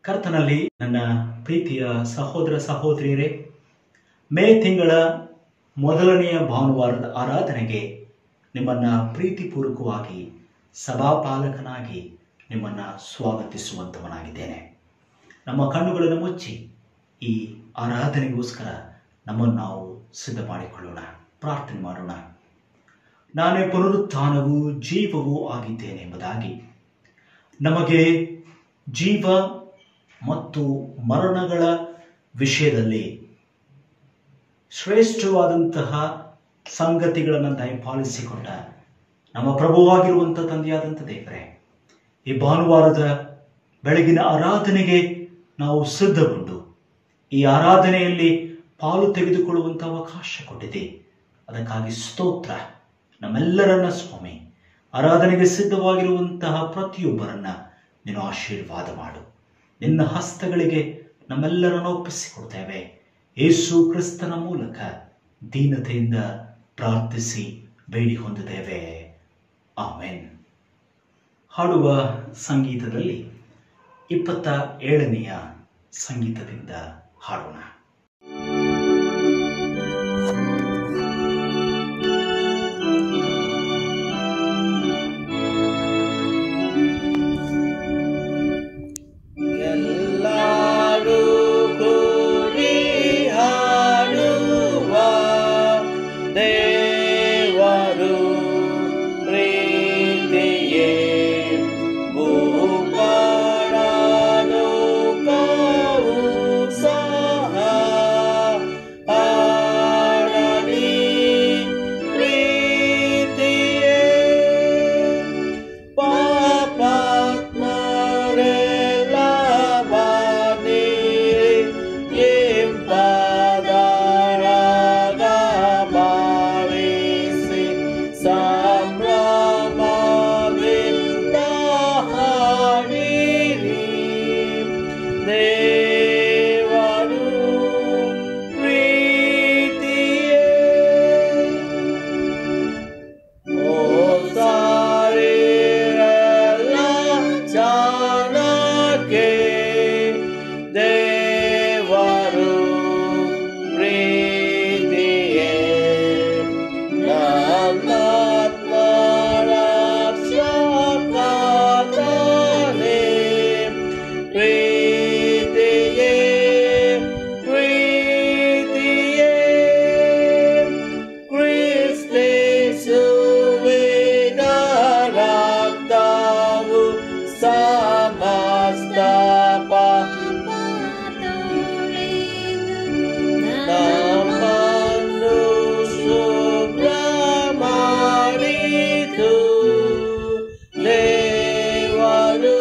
ಕರ್ತನಲ್ಲಿ ನನ್ನ ಪ್ರೀತಿಯ ಸಹೋದರ ಸಹೋದರಿಯರೇ ಮೇ ತಿಂಗಳ ಮೊದಲನೆಯ ಭಾನುವಾರದ ಆರಾಧನೆಗೆ ನಿಮ್ಮನ್ನು ಪ್ರೀತಿಪೂರ್ವಕವಾಗಿ ಸಭಾಪಾಲಕನಾಗಿ ನಿಮ್ಮನ್ನು ಸ್ವಾಗತಿಸುವಂಥವನಾಗಿದ್ದೇನೆ ನಮ್ಮ ಕಣ್ಣುಗಳನ್ನು ಮುಚ್ಚಿ ಈ ಆರಾಧನೆಗೋಸ್ಕರ ನಮ್ಮನ್ನು ನಾವು ಸಿದ್ಧ ಮಾಡಿಕೊಳ್ಳೋಣ ಪ್ರಾರ್ಥನೆ ಮಾಡೋಣ ನಾನೇ ಪುನರುತ್ಥಾನವೂ ಜೀವವೂ ಆಗಿದ್ದೇನೆ ಎಂಬುದಾಗಿ ನಮಗೆ ಜೀವ ಮತ್ತು ಮರಣಗಳ ವಿಷಯದಲ್ಲಿ ಶ್ರೇಷ್ಠವಾದಂತಹ ಸಂಗತಿಗಳನ್ನು ದಯಪಾಲಿಸಿಕೊಂಡ ನಮ್ಮ ಪ್ರಭುವಾಗಿರುವಂಥ ತಂದೆಯಾದಂಥ ದೇವರೇ ಈ ಭಾನುವಾರದ ಬೆಳಗಿನ ಆರಾಧನೆಗೆ ನಾವು ಸಿದ್ಧಗೊಂಡು ಈ ಆರಾಧನೆಯಲ್ಲಿ ಪಾಲು ತೆಗೆದುಕೊಳ್ಳುವಂಥ ಅವಕಾಶ ಕೊಟ್ಟಿದೆ ಅದಕ್ಕಾಗಿ ಸ್ತೋತ್ರ ನಮ್ಮೆಲ್ಲರನ್ನ ಸ್ವಾಮಿ ಆರಾಧನೆಗೆ ಸಿದ್ಧವಾಗಿರುವಂತಹ ಪ್ರತಿಯೊಬ್ಬರನ್ನ ನೀನು ಆಶೀರ್ವಾದ ಮಾಡು ನಿನ್ನ ಹಸ್ತಗಳಿಗೆ ನಮ್ಮೆಲ್ಲರನ್ನು ಒಪ್ಪಿಸಿಕೊಡ್ತೇವೆ ಯೇಸು ಕ್ರಿಸ್ತನ ಮೂಲಕ ದೀನತೆಯಿಂದ ಪ್ರಾರ್ಥಿಸಿ ಬೇಡಿ ಹೊಂದಿದ್ದೇವೆ ಆಮೇನ್ ಹಾಡುವ ಸಂಗೀತದಲ್ಲಿ ಇಪ್ಪತ್ತ ಏಳನೆಯ ಸಂಗೀತದಿಂದ ಹಾಡೋಣ ಎಲ್ಲರೂ ಕೂಡಿ ಹಾಡುವ ದೇವರು ಪ್ರೀತಿಯೇ ಭೂಪಡಲು ಕಾವು ಸಹ ಹಾಡಲಿ ಪ್ರೀತಿಯೇ ಪಾಪಾತ್ಮರೆಲ್ಲ ಬನ್ನಿರಿ ಎಂಬುದರಾಗ ಭಾವಿಸಿ ಸಂಭ್ರಮದಿಂದ ಹಾಡಿರಿ ದೇವರು ಪ್ರೀತಿಯೇ ಓ ಸಾರಿರಲ್ಲ ಜಾನಕ್ಕೆ ದೇವರು ಪ್ರೀತಿಯೇ ನನ್ನಾತ್ಮರಕ್ಷಕನೇ ಪ್ರೀತಿಯೇ ಪ್ರೀತಿಯೇ ಕ್ರಿಸ್ತೇಸುವಿನ ರಕ್ತವು ಸಮಸ್ತ ನಮ್ಮನ್ನು ಶುಭ್ರ ಮಾಡಿತು ದೇವರು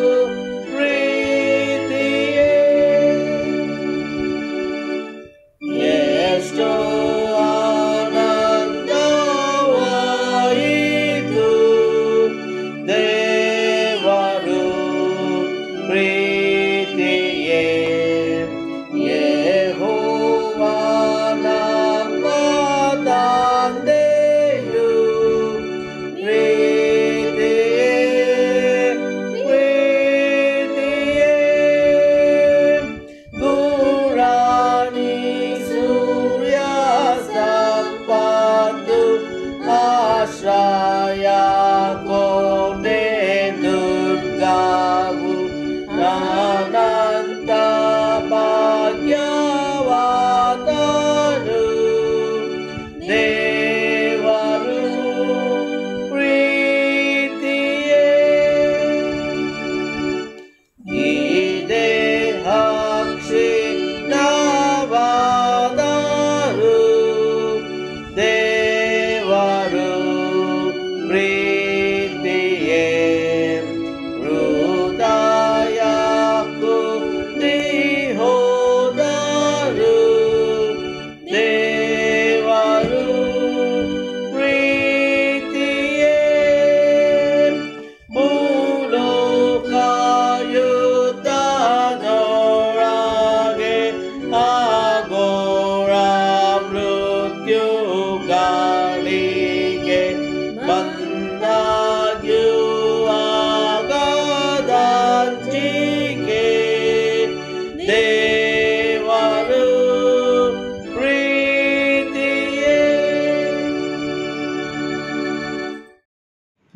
ಪ್ರೀತಿಯೇ ಎಷ್ಟೋ ಆನಂದವಾಯಿತು ದೇವರು ಪ್ರೀತಿಯೇ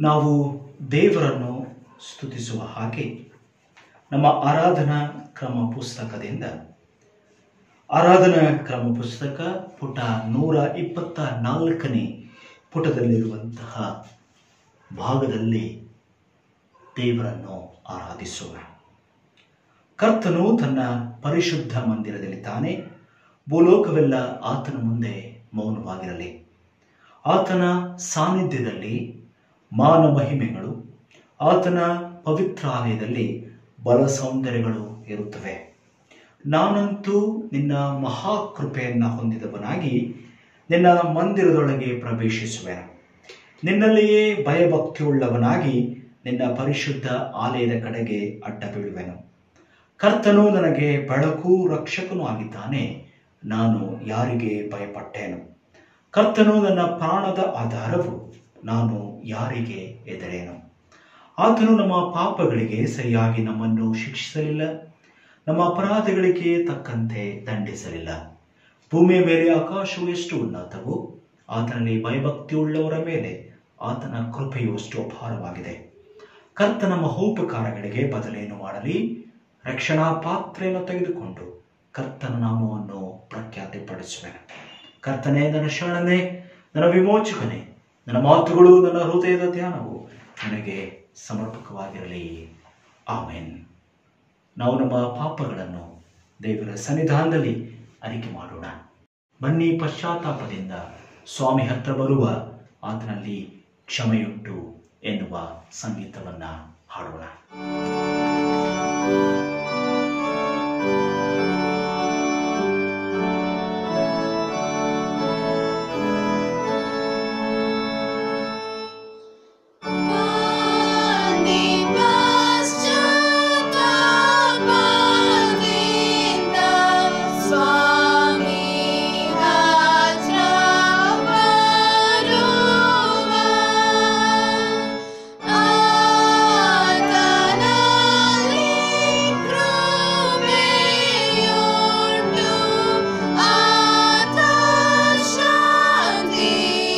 ನಾವು ದೇವರನ್ನು ಸ್ತುತಿಸುವ ಹಾಗೆ ನಮ್ಮ ಆರಾಧನಾ ಕ್ರಮ ಪುಸ್ತಕದಿಂದ ಆರಾಧನಾ ಕ್ರಮ ಪುಸ್ತಕ ಪುಟ ನೂರ ಇಪ್ಪತ್ತ ನಾಲ್ಕನೇ ಪುಟದಲ್ಲಿರುವಂತಹ ಭಾಗದಲ್ಲಿ ದೇವರನ್ನು ಆರಾಧಿಸೋಣ ಕರ್ತನು ತನ್ನ ಪರಿಶುದ್ಧ ಮಂದಿರದಲ್ಲಿದ್ದಾನೆ ಭೂಲೋಕವೆಲ್ಲ ಆತನ ಮುಂದೆ ಮೌನವಾಗಿರಲಿ ಆತನ ಸಾನ್ನಿಧ್ಯದಲ್ಲಿ ಮಾನ ಮಹಿಮೆಗಳು ಆತನ ಪವಿತ್ರಾಲಯದಲ್ಲಿ ಬಲ ಸೌಂದರ್ಯಗಳು ಇರುತ್ತವೆ ನಾನಂತೂ ನಿನ್ನ ಮಹಾಕೃಪೆಯನ್ನು ಹೊಂದಿದವನಾಗಿ ನಿನ್ನ ಮಂದಿರದೊಳಗೆ ಪ್ರವೇಶಿಸುವೆನು ನಿನ್ನಲ್ಲಿಯೇ ಭಯಭಕ್ತಿಯುಳ್ಳವನಾಗಿ ನಿನ್ನ ಪರಿಶುದ್ಧ ಆಲಯದ ಕಡೆಗೆ ಅಡ್ಡ ಬೀಳುವೆನು ಕರ್ತನು ನನಗೆ ಬೆಳಕು ರಕ್ಷಕನೂ ಆಗಿದ್ದಾನೆ ನಾನು ಯಾರಿಗೆ ಭಯಪಟ್ಟೇನು ಕರ್ತನು ನನ್ನ ಪ್ರಾಣದ ಆಧಾರವು ನಾನು ಯಾರಿಗೆ ಎದರೇನು ಆತನು ನಮ್ಮ ಪಾಪಗಳಿಗೆ ಸರಿಯಾಗಿ ನಮ್ಮನ್ನು ಶಿಕ್ಷಿಸಲಿಲ್ಲ ನಮ್ಮ ಅಪರಾಧಗಳಿಗೆ ತಕ್ಕಂತೆ ದಂಡಿಸಲಿಲ್ಲ ಭೂಮಿಯ ಮೇಲೆ ಆಕಾಶವು ಎಷ್ಟು ಉನ್ನತವು ಆತನಲ್ಲಿ ಭಯಭಕ್ತಿಯುಳ್ಳವರ ಮೇಲೆ ಆತನ ಕೃಪೆಯು ಅಷ್ಟು ಅಪಾರವಾಗಿದೆ ಕರ್ತನ ಮಹೋಪಕಾರಗಳಿಗೆ ಬದಲೇನು ಮಾಡಲಿ ರಕ್ಷಣಾ ಪಾತ್ರೆಯನ್ನು ತೆಗೆದುಕೊಂಡು ಕರ್ತನ ನಾಮವನ್ನು ಪ್ರಖ್ಯಾತಿಪಡಿಸುವೆನು ಕರ್ತನೇ ನನ್ನ ಶರಣನೇ ನನ್ನ ವಿಮೋಚಕನೇ ನನ್ನ ಮಾತುಗಳು ನನ್ನ ಹೃದಯದ ಧ್ಯಾನವು ನನಗೆ ಸಮರ್ಪಕವಾಗಿರಲಿ ಆಮೇನ್ ನಾವು ನಮ್ಮ ಪಾಪಗಳನ್ನು ದೇವರ ಸನ್ನಿಧಾನದಲ್ಲಿ ಅರಿಕೆ ಮಾಡೋಣ ಬನ್ನಿ ಪಶ್ಚಾತ್ತಾಪದಿಂದ ಸ್ವಾಮಿ ಹತ್ರ ಬರುವ ಆತನಲ್ಲಿ ಕ್ಷಮೆಯುಂಟು ಎನ್ನುವ ಸಂಗೀತವನ್ನ ಹಾಡೋಣ Andi paschatapadinda Swami Hajravaruva Adanali krumeyundu Ata shanti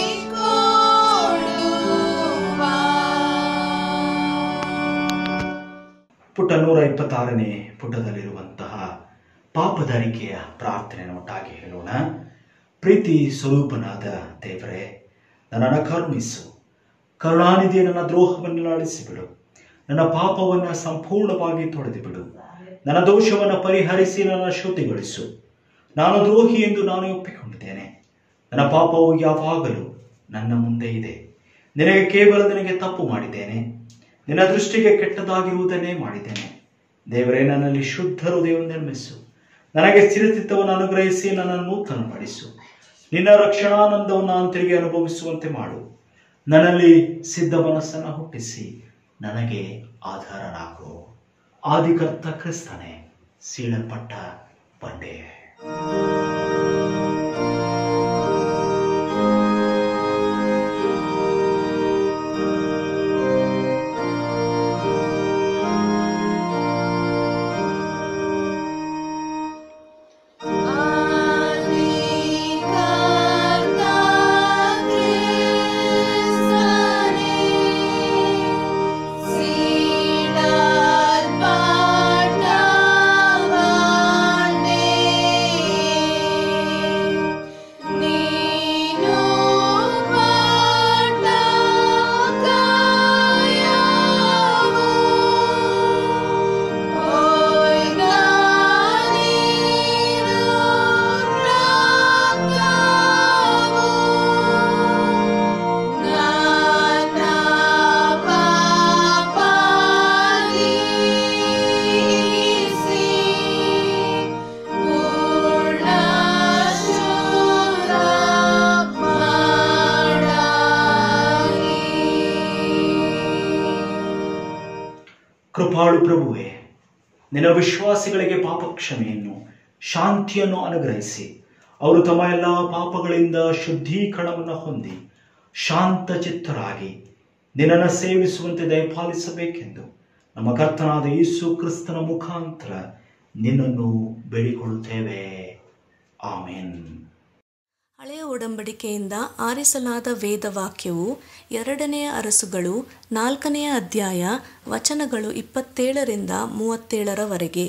koduva ಪುಟ ನೂರ ಇಪ್ಪತ್ತಾರನೇ ಪುಟದಲ್ಲಿರುವಂತಹ ಪಾಪದರಿಕೆಯ ಪ್ರಾರ್ಥನೆಯನ್ನು ಒಟ್ಟಾಗಿ ಹೇಳೋಣ ಪ್ರೀತಿ ಸ್ವರೂಪನಾದ ದೇವರೇ ನನ್ನನ್ನು ಕರುಣಿಸು ಕರುಣಾನಿಧಿ ನನ್ನ ದ್ರೋಹವನ್ನು ಅಳಿಸಿಬಿಡು ನನ್ನ ಪಾಪವನ್ನು ಸಂಪೂರ್ಣವಾಗಿ ತೊಳೆದು ಬಿಡು ನನ್ನ ದೋಷವನ್ನು ಪರಿಹರಿಸಿ ನನ್ನ ಶುದ್ಧಿಗೊಳಿಸು ನಾನು ದ್ರೋಹಿ ಎಂದು ನಾನು ಒಪ್ಪಿಕೊಂಡಿದ್ದೇನೆ ನನ್ನ ಪಾಪವು ಯಾವಾಗಲೂ ನನ್ನ ಮುಂದೆ ಇದೆ ನಿನಗೆ ಕೇವಲ ನಿನಗೆ ತಪ್ಪು ಮಾಡಿದ್ದೇನೆ ನಿನ್ನ ದೃಷ್ಟಿಗೆ ಕೆಟ್ಟದಾಗಿರುವುದನ್ನೇ ಮಾಡಿದ್ದೇನೆ ದೇವರೇ ನನ್ನಲ್ಲಿ ಶುದ್ಧ ಹೃದಯವನ್ನು ನಿರ್ಮಿಸು ನನಗೆ ಸ್ಥಿರಚಿತ್ತವನ್ನು ಅನುಗ್ರಹಿಸಿ ನನ್ನನ್ನು ನೂತನಪಡಿಸು ನಿನ್ನ ರಕ್ಷಣಾನಂದವನ್ನು ನಾನು ತಿರುಗಿ ಅನುಭವಿಸುವಂತೆ ಮಾಡು ನನ್ನಲ್ಲಿ ಸಿದ್ಧ ಮನಸ್ಸನ್ನು ಹುಟ್ಟಿಸಿ ನನಗೆ ಆಧಾರನಾಗು ಆದಿಕರ್ತ ಕ್ರಿಸ್ತನೇ ಸೀಳಲ್ಪಟ್ಟ ಬಂಡೆ ಕೃಪಾಳು ಪ್ರಭುವೆ ನಿನ್ನ ವಿಶ್ವಾಸಿಗಳಿಗೆ ಪಾಪ ಕ್ಷಮೆಯನ್ನು ಶಾಂತಿಯನ್ನು ಅನುಗ್ರಹಿಸಿ ಅವರು ತಮ್ಮ ಎಲ್ಲ ಪಾಪಗಳಿಂದ ಶುದ್ಧೀಕರಣವನ್ನು ಹೊಂದಿ ಶಾಂತ ಚಿತ್ತರಾಗಿ ನಿನ್ನನ್ನು ಸೇವಿಸುವಂತೆ ದಯಪಾಲಿಸಬೇಕೆಂದು ನಮ್ಮ ಕರ್ತನಾದ ಯೇಸು ಕ್ರಿಸ್ತನ ಮುಖಾಂತರ ನಿನ್ನನ್ನು ಬೇಡಿಕೊಳ್ಳುತ್ತೇವೆ ಆಮೇನ್ ಹಳೆಯ ಒಡಂಬಡಿಕೆಯಿಂದ ಆರಿಸಲಾದ ವೇದವಾಕ್ಯವು ಎರಡನೆಯ ಅರಸುಗಳು ನಾಲ್ಕನೆಯ ಅಧ್ಯಾಯ ವಚನಗಳು ಇಪ್ಪತ್ತೇಳರಿಂದ ಮೂವತ್ತೇಳರವರೆಗೆ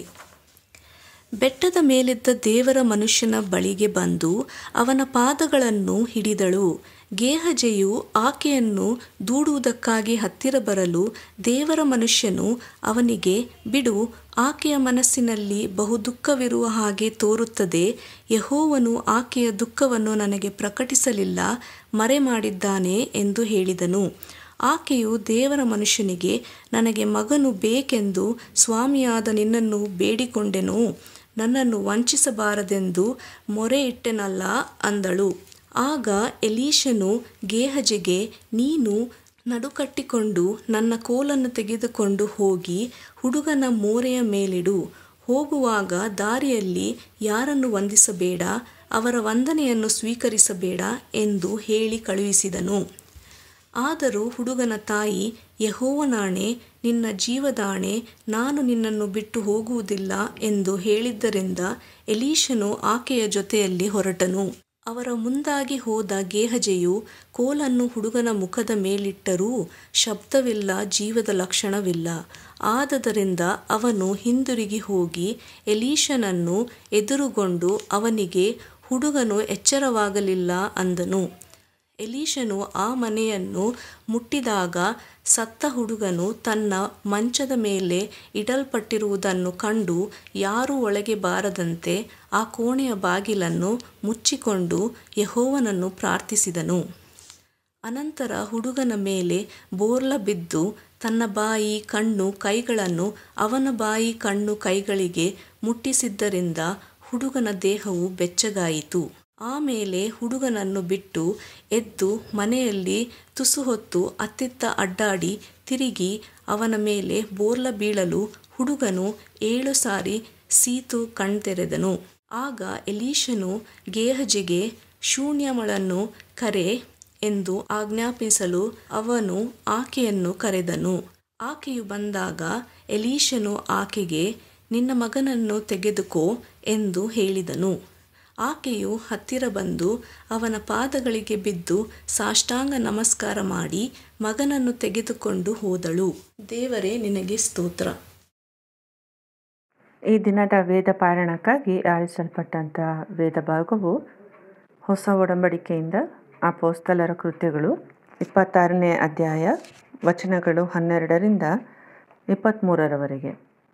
ಬೆಟ್ಟದ ಮೇಲಿದ್ದ ದೇವರ ಮನುಷ್ಯನ ಬಳಿಗೆ ಬಂದು ಅವನ ಪಾದಗಳನ್ನು ಹಿಡಿದಳು ಗೇಹಜೆಯು ಆಕೆಯನ್ನು ದೂಡುವುದಕ್ಕಾಗಿ ಹತ್ತಿರ ಬರಲು ದೇವರ ಮನುಷ್ಯನು ಅವನಿಗೆ ಬಿಡು ಆಕೆಯ ಮನಸ್ಸಿನಲ್ಲಿ ಬಹು ದುಃಖವಿರುವ ಹಾಗೆ ತೋರುತ್ತದೆ ಯಹೋವನು ಆಕೆಯ ದುಃಖವನ್ನು ನನಗೆ ಪ್ರಕಟಿಸಲಿಲ್ಲ ಮರೆ ಮಾಡಿದ್ದಾನೆ ಎಂದು ಹೇಳಿದನು ಆಕೆಯು ದೇವರ ಮನುಷ್ಯನಿಗೆ ನನಗೆ ಮಗನು ಬೇಕೆಂದು ಸ್ವಾಮಿಯಾದ ನಿನ್ನನ್ನು ಬೇಡಿಕೊಂಡೆನು ನನ್ನನ್ನು ವಂಚಿಸಬಾರದೆಂದು ಮೊರೆ ಇಟ್ಟೆನಲ್ಲ ಅಂದಳು ಆಗ ಎಲೀಶನು ಗೇಹಜೆಗೆ ನೀನು ನಡುಕಟ್ಟಿಕೊಂಡು ನನ್ನ ಕೋಲನ್ನು ತೆಗೆದುಕೊಂಡು ಹೋಗಿ ಹುಡುಗನ ಮೋರೆಯ ಮೇಲಿಡು ಹೋಗುವಾಗ ದಾರಿಯಲ್ಲಿ ಯಾರನ್ನು ವಂದಿಸಬೇಡ ಅವರ ವಂದನೆಯನ್ನು ಸ್ವೀಕರಿಸಬೇಡ ಎಂದು ಹೇಳಿ ಕಳುಹಿಸಿದನು ಆದರೂ ಹುಡುಗನ ತಾಯಿ ಯಹೋವನಾಣೆ ನಿನ್ನ ಜೀವದಾಣೆ ನಾನು ನಿನ್ನನ್ನು ಬಿಟ್ಟು ಹೋಗುವುದಿಲ್ಲ ಎಂದು ಹೇಳಿದ್ದರಿಂದ ಎಲೀಶನು ಆಕೆಯ ಜೊತೆಯಲ್ಲಿ ಹೊರಟನು ಅವರ ಮುಂದಾಗಿ ಹೋದ ಗೇಹಜೆಯು ಕೋಲನ್ನು ಹುಡುಗನ ಮುಖದ ಮೇಲಿಟ್ಟರೂ ಶಬ್ದವಿಲ್ಲ ಜೀವದ ಲಕ್ಷಣವಿಲ್ಲ ಆದದರಿಂದ ಅವನು ಹಿಂದಿರುಗಿ ಹೋಗಿ ಎಲೀಶನನ್ನು ಎದುರುಗೊಂಡು ಅವನಿಗೆ ಹುಡುಗನು ಎಚ್ಚರವಾಗಲಿಲ್ಲ ಅಂದನು ಎಲೀಶನು ಆ ಮನೆಯನ್ನು ಮುಟ್ಟಿದಾಗ ಸತ್ತ ಹುಡುಗನು ತನ್ನ ಮಂಚದ ಮೇಲೆ ಇಡಲ್ಪಟ್ಟಿರುವುದನ್ನು ಕಂಡು ಯಾರೂ ಒಳಗೆ ಬಾರದಂತೆ ಆ ಕೋಣೆಯ ಬಾಗಿಲನ್ನು ಮುಚ್ಚಿಕೊಂಡು ಯಹೋವನನ್ನು ಪ್ರಾರ್ಥಿಸಿದನು ಅನಂತರ ಹುಡುಗನ ಮೇಲೆ ಬೋರ್ಲ ಬಿದ್ದು ತನ್ನ ಬಾಯಿ ಕಣ್ಣು ಕೈಗಳನ್ನು ಅವನ ಬಾಯಿ ಕಣ್ಣು ಕೈಗಳಿಗೆ ಮುಟ್ಟಿಸಿದ್ದರಿಂದ ಹುಡುಗನ ದೇಹವು ಬೆಚ್ಚಗಾಯಿತು ಆಮೇಲೆ ಹುಡುಗನನ್ನು ಬಿಟ್ಟು ಎದ್ದು ಮನೆಯಲ್ಲಿ ತುಸು ಹೊತ್ತು ಅತ್ತಿತ್ತ ಅಡ್ಡಾಡಿ ತಿರುಗಿ ಅವನ ಮೇಲೆ ಬೋರ್ಲ ಬೀಳಲು ಹುಡುಗನು ಏಳು ಸಾರಿ ಸೀತು ಕಣ್ತೆರೆದನು ಆಗ ಎಲೀಶನು ಗೇಹಜೆಗೆ ಶೂನ್ಯಮಳನ್ನು ಕರೆ ಎಂದು ಆಜ್ಞಾಪಿಸಲು ಅವನು ಆಕೆಯನ್ನು ಕರೆದನು ಆಕೆಯು ಬಂದಾಗ ಎಲೀಶನು ಆಕೆಗೆ ನಿನ್ನ ಮಗನನ್ನು ತೆಗೆದುಕೋ ಎಂದು ಹೇಳಿದನು ಆಕೆಯು ಹತ್ತಿರ ಬಂದು ಅವನ ಪಾದಗಳಿಗೆ ಬಿದ್ದು ಸಾಷ್ಟಾಂಗ ನಮಸ್ಕಾರ ಮಾಡಿ ಮಗನನ್ನು ತೆಗೆದುಕೊಂಡು ಹೋದಳು ದೇವರೇ ನಿನಗೆ ಸ್ತೋತ್ರ ಈ ದಿನದ ವೇದ ಪಾರಾಯಣಕ್ಕಾಗಿ ಆರಿಸಲ್ಪಟ್ಟಂಥ ವೇದ ಭಾಗವು ಹೊಸ ಒಡಂಬಡಿಕೆಯಿಂದ ಅಪೋಸ್ತಲರ ಕೃತ್ಯಗಳು ಇಪ್ಪತ್ತಾರನೇ ಅಧ್ಯಾಯ ವಚನಗಳು ಹನ್ನೆರಡರಿಂದ ಇಪ್ಪತ್ತ್ಮೂರರವರೆಗೆ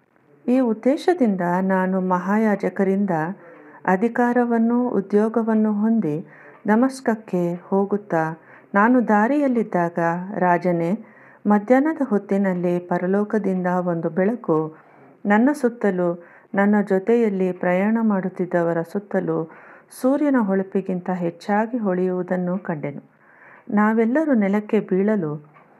ಈ ಉದ್ದೇಶದಿಂದ ನಾನು ಮಹಾಯಾಜಕರಿಂದ ಅಧಿಕಾರವನ್ನು ಉದ್ಯೋಗವನ್ನು ಹೊಂದಿ ದಮಸ್ಕಕ್ಕೆ ಹೋಗುತ್ತಾ ನಾನು ದಾರಿಯಲ್ಲಿದ್ದಾಗ ರಾಜನೇ ಮಧ್ಯಾಹ್ನದ ಹೊತ್ತಿನಲ್ಲಿ ಪರಲೋಕದಿಂದ ಒಂದು ಬೆಳಕು ನನ್ನ ಸುತ್ತಲೂ ನನ್ನ ಜೊತೆಯಲ್ಲಿ ಪ್ರಯಾಣ ಮಾಡುತ್ತಿದ್ದವರ ಸುತ್ತಲೂ ಸೂರ್ಯನ ಹೊಳಪಿಗಿಂತ ಹೆಚ್ಚಾಗಿ ಹೊಳೆಯುವುದನ್ನು ಕಂಡೆನು ನಾವೆಲ್ಲರೂ ನೆಲಕ್ಕೆ ಬೀಳಲು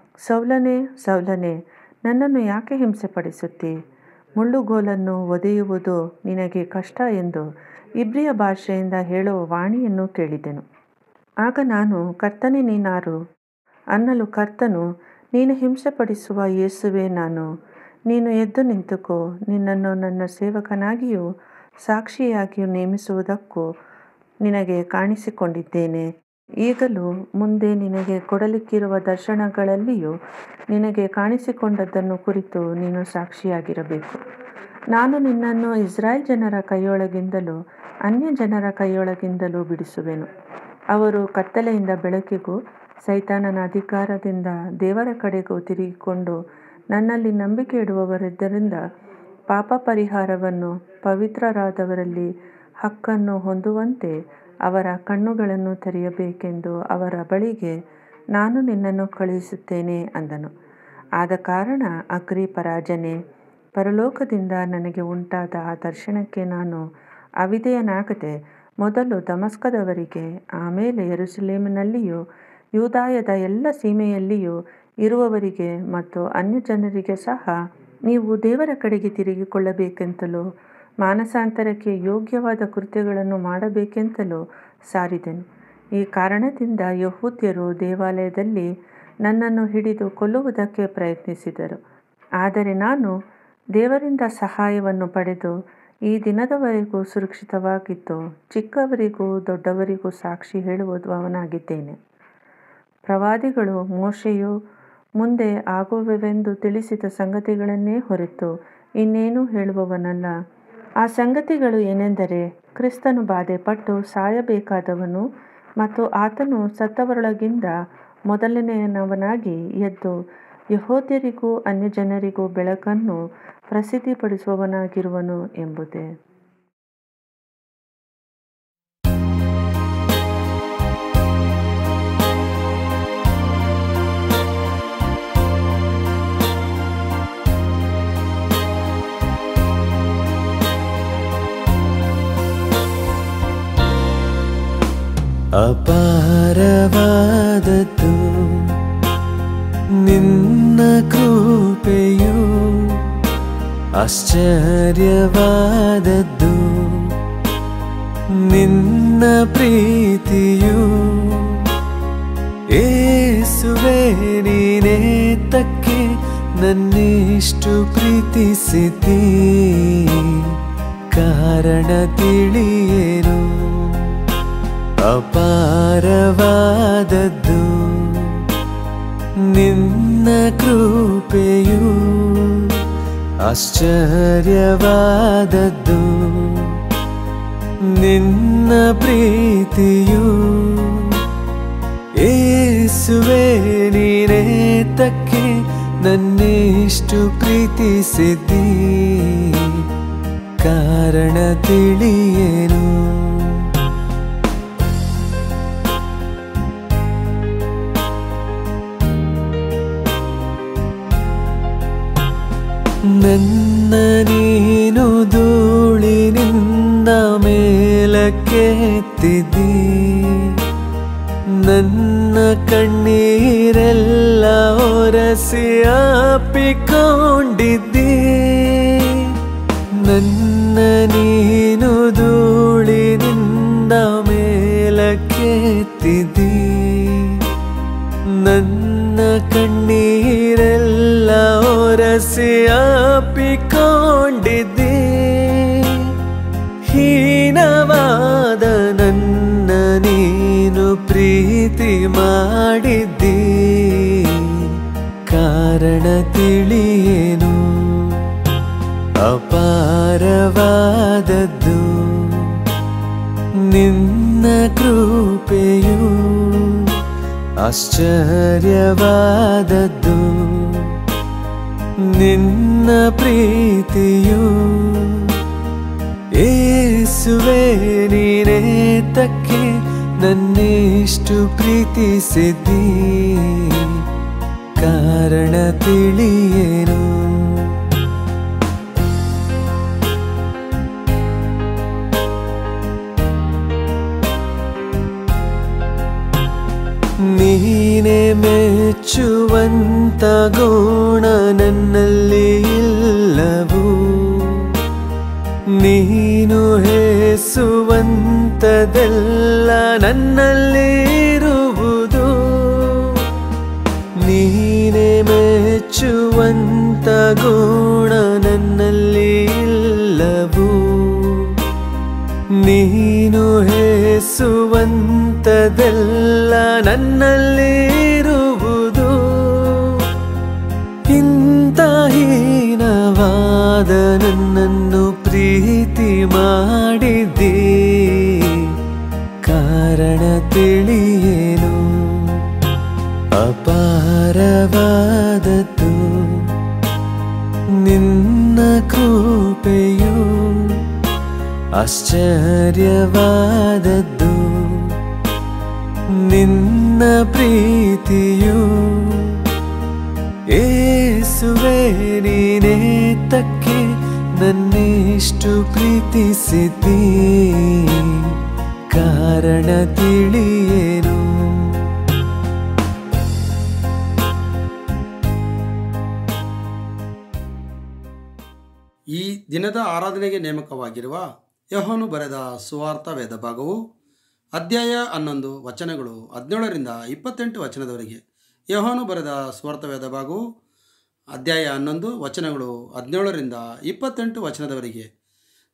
ಸೌಲನೆ ಸೌಲನೆ ನನ್ನನ್ನು ಯಾಕೆ ಹಿಂಸೆಪಡಿಸುತ್ತಿ ಮುಳ್ಳುಗೋಲನ್ನು ಒದೆಯುವುದು ನಿನಗೆ ಕಷ್ಟ ಎಂದು ಇಬ್ರಿಯ ಭಾಷೆಯಿಂದ ಹೇಳುವ ವಾಣಿಯನ್ನು ಕೇಳಿದೆನು ಆಗ ನಾನು ಕರ್ತನೆ ನೀನಾರು ಅನ್ನಲು ಕರ್ತನು ನೀನು ಹಿಂಸೆಪಡಿಸುವ ಯೇಸುವೆ ನಾನು ನೀನು ಎದ್ದು ನಿಂತುಕೋ ನಿನ್ನನ್ನು ನನ್ನ ಸೇವಕನಾಗಿಯೂ ಸಾಕ್ಷಿಯಾಗಿಯೂ ನೇಮಿಸುವುದಕ್ಕೂ ನಿನಗೆ ಕಾಣಿಸಿಕೊಂಡಿದ್ದೇನೆ ಈಗಲೂ ಮುಂದೆ ನಿನಗೆ ಕೊಡಲಿಕ್ಕಿರುವ ದರ್ಶನಗಳಲ್ಲಿಯೂ ನಿನಗೆ ಕಾಣಿಸಿಕೊಂಡದ್ದನ್ನು ಕುರಿತು ನೀನು ಸಾಕ್ಷಿಯಾಗಿರಬೇಕು ನಾನು ನಿನ್ನನ್ನು ಇಸ್ರಾಯೇಲ್ ಜನರ ಕೈಯೊಳಗಿಂದಲೂ ಅನ್ಯ ಜನರ ಕೈಯೊಳಗಿಂದಲೂ ಬಿಡಿಸುವೆನು ಅವರು ಕತ್ತಲೆಯಿಂದ ಬೆಳಕಿಗೂ ಸೈತಾನನ ಅಧಿಕಾರದಿಂದ ದೇವರ ಕಡೆಗೂ ತಿರುಗಿಕೊಂಡು ನನ್ನಲ್ಲಿ ನಂಬಿಕೆ ಇಡುವವರಿದ್ದರಿಂದ ಪಾಪ ಪರಿಹಾರವನ್ನು ಪವಿತ್ರರಾದವರಲ್ಲಿ ಹಕ್ಕನ್ನು ಹೊಂದುವಂತೆ ಅವರ ಕಣ್ಣುಗಳನ್ನು ತೆರೆಯಬೇಕೆಂದು ಅವರ ಬಳಿಗೆ ನಾನು ನಿನ್ನನ್ನು ಕಳುಹಿಸುತ್ತೇನೆ ಅಂದನು ಆದ ಕಾರಣ ಅಗ್ರಿ ಪರಾಜನೆ ಪರಲೋಕದಿಂದ ನನಗೆ ಉಂಟಾದ ಆ ದರ್ಶನಕ್ಕೆ ನಾನು ಅವಿಧೇಯನಾಗದೆ ಮೊದಲು ದಮಸ್ಕದವರಿಗೆ ಆಮೇಲೆ ಯೆರೂಸಲೇಮಿನಲ್ಲಿಯೂ ಯೂದಾಯದ ಎಲ್ಲ ಸೀಮೆಯಲ್ಲಿಯೂ ಇರುವವರಿಗೆ ಮತ್ತು ಅನ್ಯಜನರಿಗೆ ಸಹ ನೀವು ದೇವರ ಕಡೆಗೆ ತಿರುಗಿಕೊಳ್ಳಬೇಕೆಂತಲೂ ಮಾನಸಾಂತರಕ್ಕೆ ಯೋಗ್ಯವಾದ ಕೃತ್ಯಗಳನ್ನು ಮಾಡಬೇಕೆಂತಲೂ ಸಾರಿದೆನು ಈ ಕಾರಣದಿಂದ ಯಹೂದ್ಯರು ದೇವಾಲಯದಲ್ಲಿ ನನ್ನನ್ನು ಹಿಡಿದು ಕೊಲ್ಲುವುದಕ್ಕೆ ಪ್ರಯತ್ನಿಸಿದರು ಆದರೆ ನಾನು ದೇವರಿಂದ ಸಹಾಯವನ್ನು ಪಡೆದು ಈ ದಿನದವರೆಗೂ ಸುರಕ್ಷಿತವಾಗಿದ್ದು ಚಿಕ್ಕವರಿಗೂ ದೊಡ್ಡವರಿಗೂ ಸಾಕ್ಷಿ ಹೇಳುವುದು ಅವನಾಗಿದ್ದೇನೆ ಪ್ರವಾದಿಗಳು ಮೋಶೆಯು ಮುಂದೆ ಆಗುವವೆಂದು ತಿಳಿಸಿದ ಸಂಗತಿಗಳನ್ನೇ ಹೊರತು ಇನ್ನೇನೂ ಹೇಳುವವನಲ್ಲ ಆ ಸಂಗತಿಗಳು ಏನೆಂದರೆ ಕ್ರಿಸ್ತನು ಬಾಧೆಪಟ್ಟು ಸಾಯಬೇಕಾದವನು ಮತ್ತು ಆತನು ಸತ್ತವರೊಳಗಿಂದ ಮೊದಲನೆಯವನಾಗಿ ಎದ್ದು ಯಹೋದ್ಯರಿಗೂ ಅನ್ಯಜನರಿಗೂ ಬೆಳಕನ್ನು ಪ್ರಸಿದ್ಧಿಪಡಿಸುವವನಾಗಿರುವನು ಎಂಬುದೇ ಅಪಾರವಾದದ್ದು ನಿನ್ನ ಕೃಪೆಯು ಆಶ್ಚರ್ಯವಾದದ್ದು ನಿನ್ನ ಪ್ರೀತಿಯು ಏಸುವೆ ನೀನೇ ತಕ್ಕೆ ನನ್ನಿಷ್ಟು ಪ್ರೀತಿಸಿದ್ದೀ ಕಾರಣ ತಿಳಿಯೇನು ಅಪಾರವಾದದ್ದು ನಿನ್ನ ಕೃಪೆಯು ಆಶ್ಚರ್ಯವಾದದ್ದು ನಿನ್ನ ಪ್ರೀತಿಯು ಏಸುವೆ ನೀನೇ ತಕ್ಕೆ ನನ್ನಿಷ್ಟು ಪ್ರೀತಿಸಿದ್ದೀ ಕಾರಣ ತಿಳಿಯೇನು ನನ್ನ ನೀನು ಧೂಳಿನಿಂದ ಮೇಲಕ್ಕೆತ್ತಿದ್ದೀ ನನ್ನ ಕಣ್ಣೀರೆಲ್ಲ ಒರಸಿ ಅಪ್ಪಿಕೊಂಡಿದ್ದೀ ನನ್ನ ನೀನು ಧೂಳಿನಿಂದ ಮೇಲಕ್ಕೆತ್ತಿದ್ದೀ ನನ್ನ ಕಣ್ಣೀರೆಲ್ಲ ಒರಸಿ ಅಪ್ಪಿಕೊಂಡಿದ್ದೆ ಹೀನವಾದ ನನ್ನ ನೀನು ಪ್ರೀತಿ ಮಾಡಿದ್ದಿ ಕಾರಣ ತಿಳಿಯೇನು ಅಪಾರವಾದದ್ದು ನಿನ್ನ ಕೃಪೆಯು ಆಶ್ಚರ್ಯವಾದದ್ದು ನಿನ್ನ ಪ್ರೀತಿಯು ಏಸುವೆ ನೀನೇ ತಕ್ಕೆ ನನ್ನಿಷ್ಟು ಪ್ರೀತಿಸಿದ್ದೀ ಕಾರಣ ತಿಳಿಯೇನು ನೀನೆ ಮೆಚ್ಚುವಂತ ಗುಣ ನನ್ನಲ್ಲಿ ಇಲ್ಲವು ನೀನು ಹೇಸುವಂತದೆಲ್ಲ ನನ್ನಲ್ಲಿ ಇರುವುದು ನೀನೆ ಮೆಚ್ಚುವಂತ ಗುಣ ನನ್ನಲ್ಲಿ ಇಲ್ಲವು ನೀನು ಹೇಸುವಂತದೆಲ್ಲ ನನ್ನಲ್ಲಿರುವುದು ಇಂಥ ಹೀನವಾದ ನನ್ನನ್ನು ಪ್ರೀತಿ ಮಾಡಿದ್ದೀ ಕಾರಣ ತಿಳಿಯೇನು ಅಪಾರವಾದದ್ದು ನಿನ್ನ ಕೃಪೆಯು ಆಶ್ಚರ್ಯವಾದದ್ದು ನಿನ್ನ ಪ್ರೀತಿಯು ಏಸುವೆ ನೀನೇ ತಕ್ಕೆ ನನ್ನಿಷ್ಟು ಪ್ರೀತಿಸಿದ್ದೀ ಕಾರಣ ತಿಳಿಯೇನು ಈ ದಿನದ ಆರಾಧನೆಗೆ ನೇಮಕವಾಗಿರುವ ಯಹೋನು ಬರೆದ ಸುವಾರ್ಥ ವೇದ ಭಾಗವು ಅಧ್ಯಾಯ ಹನ್ನೊಂದು ವಚನಗಳು ಹದಿನೇಳರಿಂದ ಇಪ್ಪತ್ತೆಂಟು ವಚನದವರೆಗೆ ಯಹೋನು ಬರೆದ ಸುವಾರ್ಥ ವೇದ ಭಾಗವು ಅಧ್ಯಾಯ ಹನ್ನೊಂದು ವಚನಗಳು ಹದಿನೇಳರಿಂದ ಇಪ್ಪತ್ತೆಂಟು ವಚನದವರೆಗೆ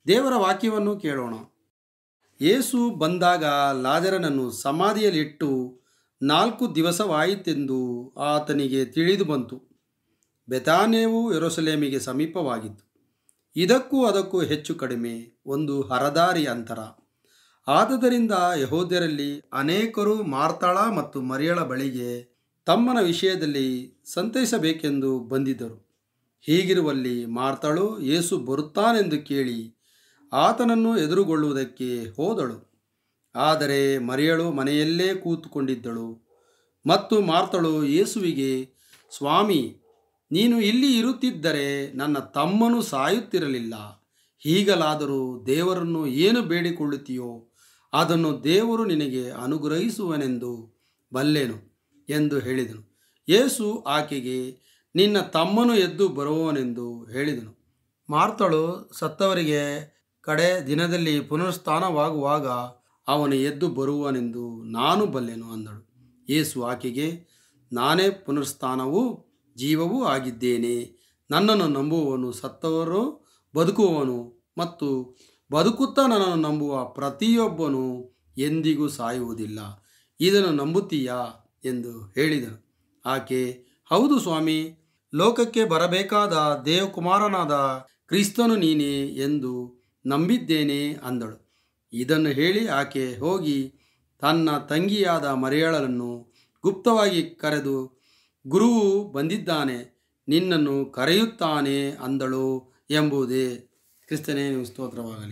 ದೇವರ ವಾಕ್ಯವನ್ನು ಕೇಳೋಣ ಯೇಸು ಬಂದಾಗ ಲಾಜರನನ್ನು ಸಮಾಧಿಯಲ್ಲಿಟ್ಟು ನಾಲ್ಕು ದಿವಸವಾಯಿತೆಂದು ಆತನಿಗೆ ತಿಳಿದು ಬಂತು ಬೆತಾನ್ಯವು ಯೆರೂಸಲೇಮಿಗೆ ಸಮೀಪವಾಗಿತ್ತು ಇದಕ್ಕೂ ಅದಕ್ಕೂ ಹೆಚ್ಚು ಕಡಿಮೆ ಒಂದು ಹರದಾರಿ ಅಂತರ ಆದುದರಿಂದ ಯಹೋದ್ಯರಲ್ಲಿ ಅನೇಕರು ಮಾರ್ತಾಳ ಮತ್ತು ಮರಿಯಳ ಬಳಿಗೆ ತಮ್ಮನ ವಿಷಯದಲ್ಲಿ ಸಂತೈಸಬೇಕೆಂದು ಬಂದಿದ್ದರು ಹೀಗಿರುವಲ್ಲಿ ಮಾರ್ತಾಳು ಯೇಸು ಬರುತ್ತಾನೆಂದು ಕೇಳಿ ಆತನನ್ನು ಎದುರುಗೊಳ್ಳುವುದಕ್ಕೆ ಹೋದಳು ಆದರೆ ಮರಿಯಳು ಮನೆಯಲ್ಲೇ ಕೂತುಕೊಂಡಿದ್ದಳು ಮತ್ತು ಮಾರ್ತಳು ಯೇಸುವಿಗೆ ಸ್ವಾಮಿ ನೀನು ಇಲ್ಲಿ ಇರುತ್ತಿದ್ದರೆ ನನ್ನ ತಮ್ಮನು ಸಾಯುತ್ತಿರಲಿಲ್ಲ ಹೀಗಲಾದರೂ ದೇವರನ್ನು ಏನು ಬೇಡಿಕೊಳ್ಳುತ್ತೀಯೋ ಅದನ್ನು ದೇವರು ನಿನಗೆ ಅನುಗ್ರಹಿಸುವನೆಂದು ಬಲ್ಲೆನು ಎಂದು ಹೇಳಿದನು ಯೇಸು ಆಕೆಗೆ ನಿನ್ನ ತಮ್ಮನು ಎದ್ದು ಬರುವವನೆಂದು ಹೇಳಿದನು ಮಾರ್ತಳು ಸತ್ತವರಿಗೆ ಕಡೆ ದಿನದಲ್ಲಿ ಪುನರುತ್ಥಾನವಾಗುವಾಗ ಅವನು ಎದ್ದು ಬರುವನೆಂದು ನಾನು ಬಲ್ಲೆನು ಅಂದಳು ಯೇಸು ಆಕೆಗೆ ನಾನೇ ಪುನರುತ್ಥಾನವೂ ಜೀವವೂ ಆಗಿದ್ದೇನೆ ನನ್ನನ್ನು ನಂಬುವವನು ಸತ್ತವರು ಬದುಕುವವನು ಮತ್ತು ಬದುಕುತ್ತಾ ನನ್ನನ್ನು ನಂಬುವ ಪ್ರತಿಯೊಬ್ಬನು ಎಂದಿಗೂ ಸಾಯುವುದಿಲ್ಲ ಇದನ್ನು ನಂಬುತ್ತೀಯಾ ಎಂದು ಹೇಳಿದನು ಆಕೆ ಹೌದು ಸ್ವಾಮಿ ಲೋಕಕ್ಕೆ ಬರಬೇಕಾದ ದೇವಕುಮಾರನಾದ ಕ್ರಿಸ್ತನು ನೀನೇ ಎಂದು ನಂಬಿದ್ದೇನೆ ಅಂದಳು ಇದನ್ನು ಹೇಳಿ ಆಕೆ ಹೋಗಿ ತನ್ನ ತಂಗಿಯಾದ ಮರಿಯಳನ್ನು ಗುಪ್ತವಾಗಿ ಕರೆದು ಗುರುವು ಬಂದಿದ್ದಾನೆ ನಿನ್ನನ್ನು ಕರೆಯುತ್ತಾನೆ ಅಂದಳು ಎಂಬುದೇ ಕ್ರಿಸ್ತನೇ ನೀವು ಸ್ತೋತ್ರವಾಗಲಿ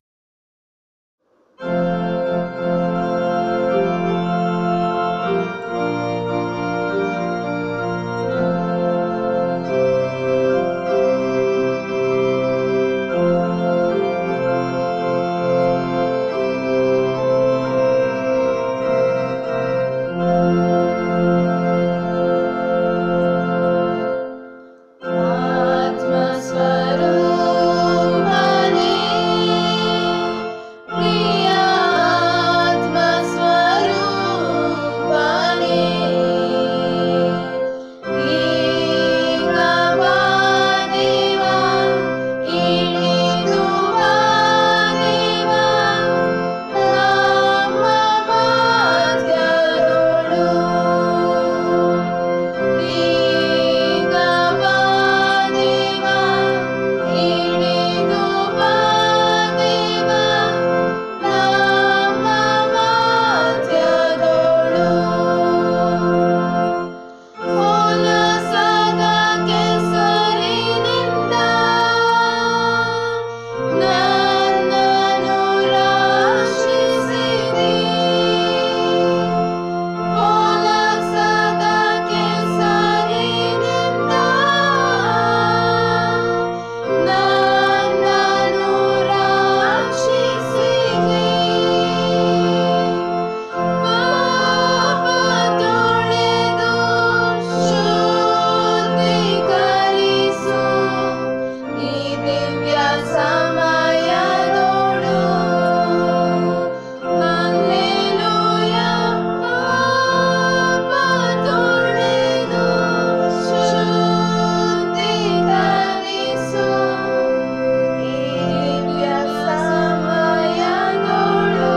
ಆತ್ಮಸ್ವರೂಪನೇ ಪ್ರಿಯಾತ್ಮಸ್ವರೂಪನೇ ಈಗ ಬಾ ದೇವಾ ಇಳಿದು ಬಾ ದೇವಾ ನಮ್ಮ ಮಧ್ಯದೊಳು ಈಗ ಬಾ ದೇವಾ ಇಳಿದು ಬಾ ದೇವಾ ನಮ್ಮ ಮಧ್ಯದೊಳು ಹೊಲಸದ ಕೆಸರಿನಿಂದ ನನ್ನನ್ನು ರಕ್ಷಿಸಿದಿ ಹೊಲಸದ ಕೆಸರಿನಿಂದ ನನ್ನನ್ನು ರಕ್ಷಿಸಿದಿ ಪಾಪ ತೊಳೆದು ಶುದ್ಧೀಕರಿಸು ಈ ದಿವ್ಯ ಸಮಯದೋಳು ಹಲ್ಲೆಲೂಯ ಪಾಪ ತೊಳೆದು ಶುದ್ಧೀಕರಿಸು ಈ ದಿವ್ಯ ಸಮಯದೋಳು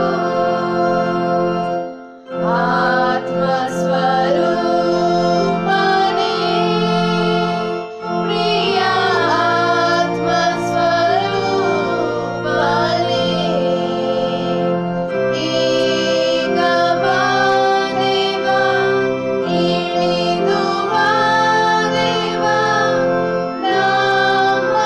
ಆತ್ಮಸ್ವರೂಪನೇ ಪ್ರಿಯ ಆತ್ಮಸ್ವರೂಪನೇ ಈಗ ಬಾ ದೇವಾ ಇಳಿದು ಬಾ ದೇವಾ ನಮ್ಮ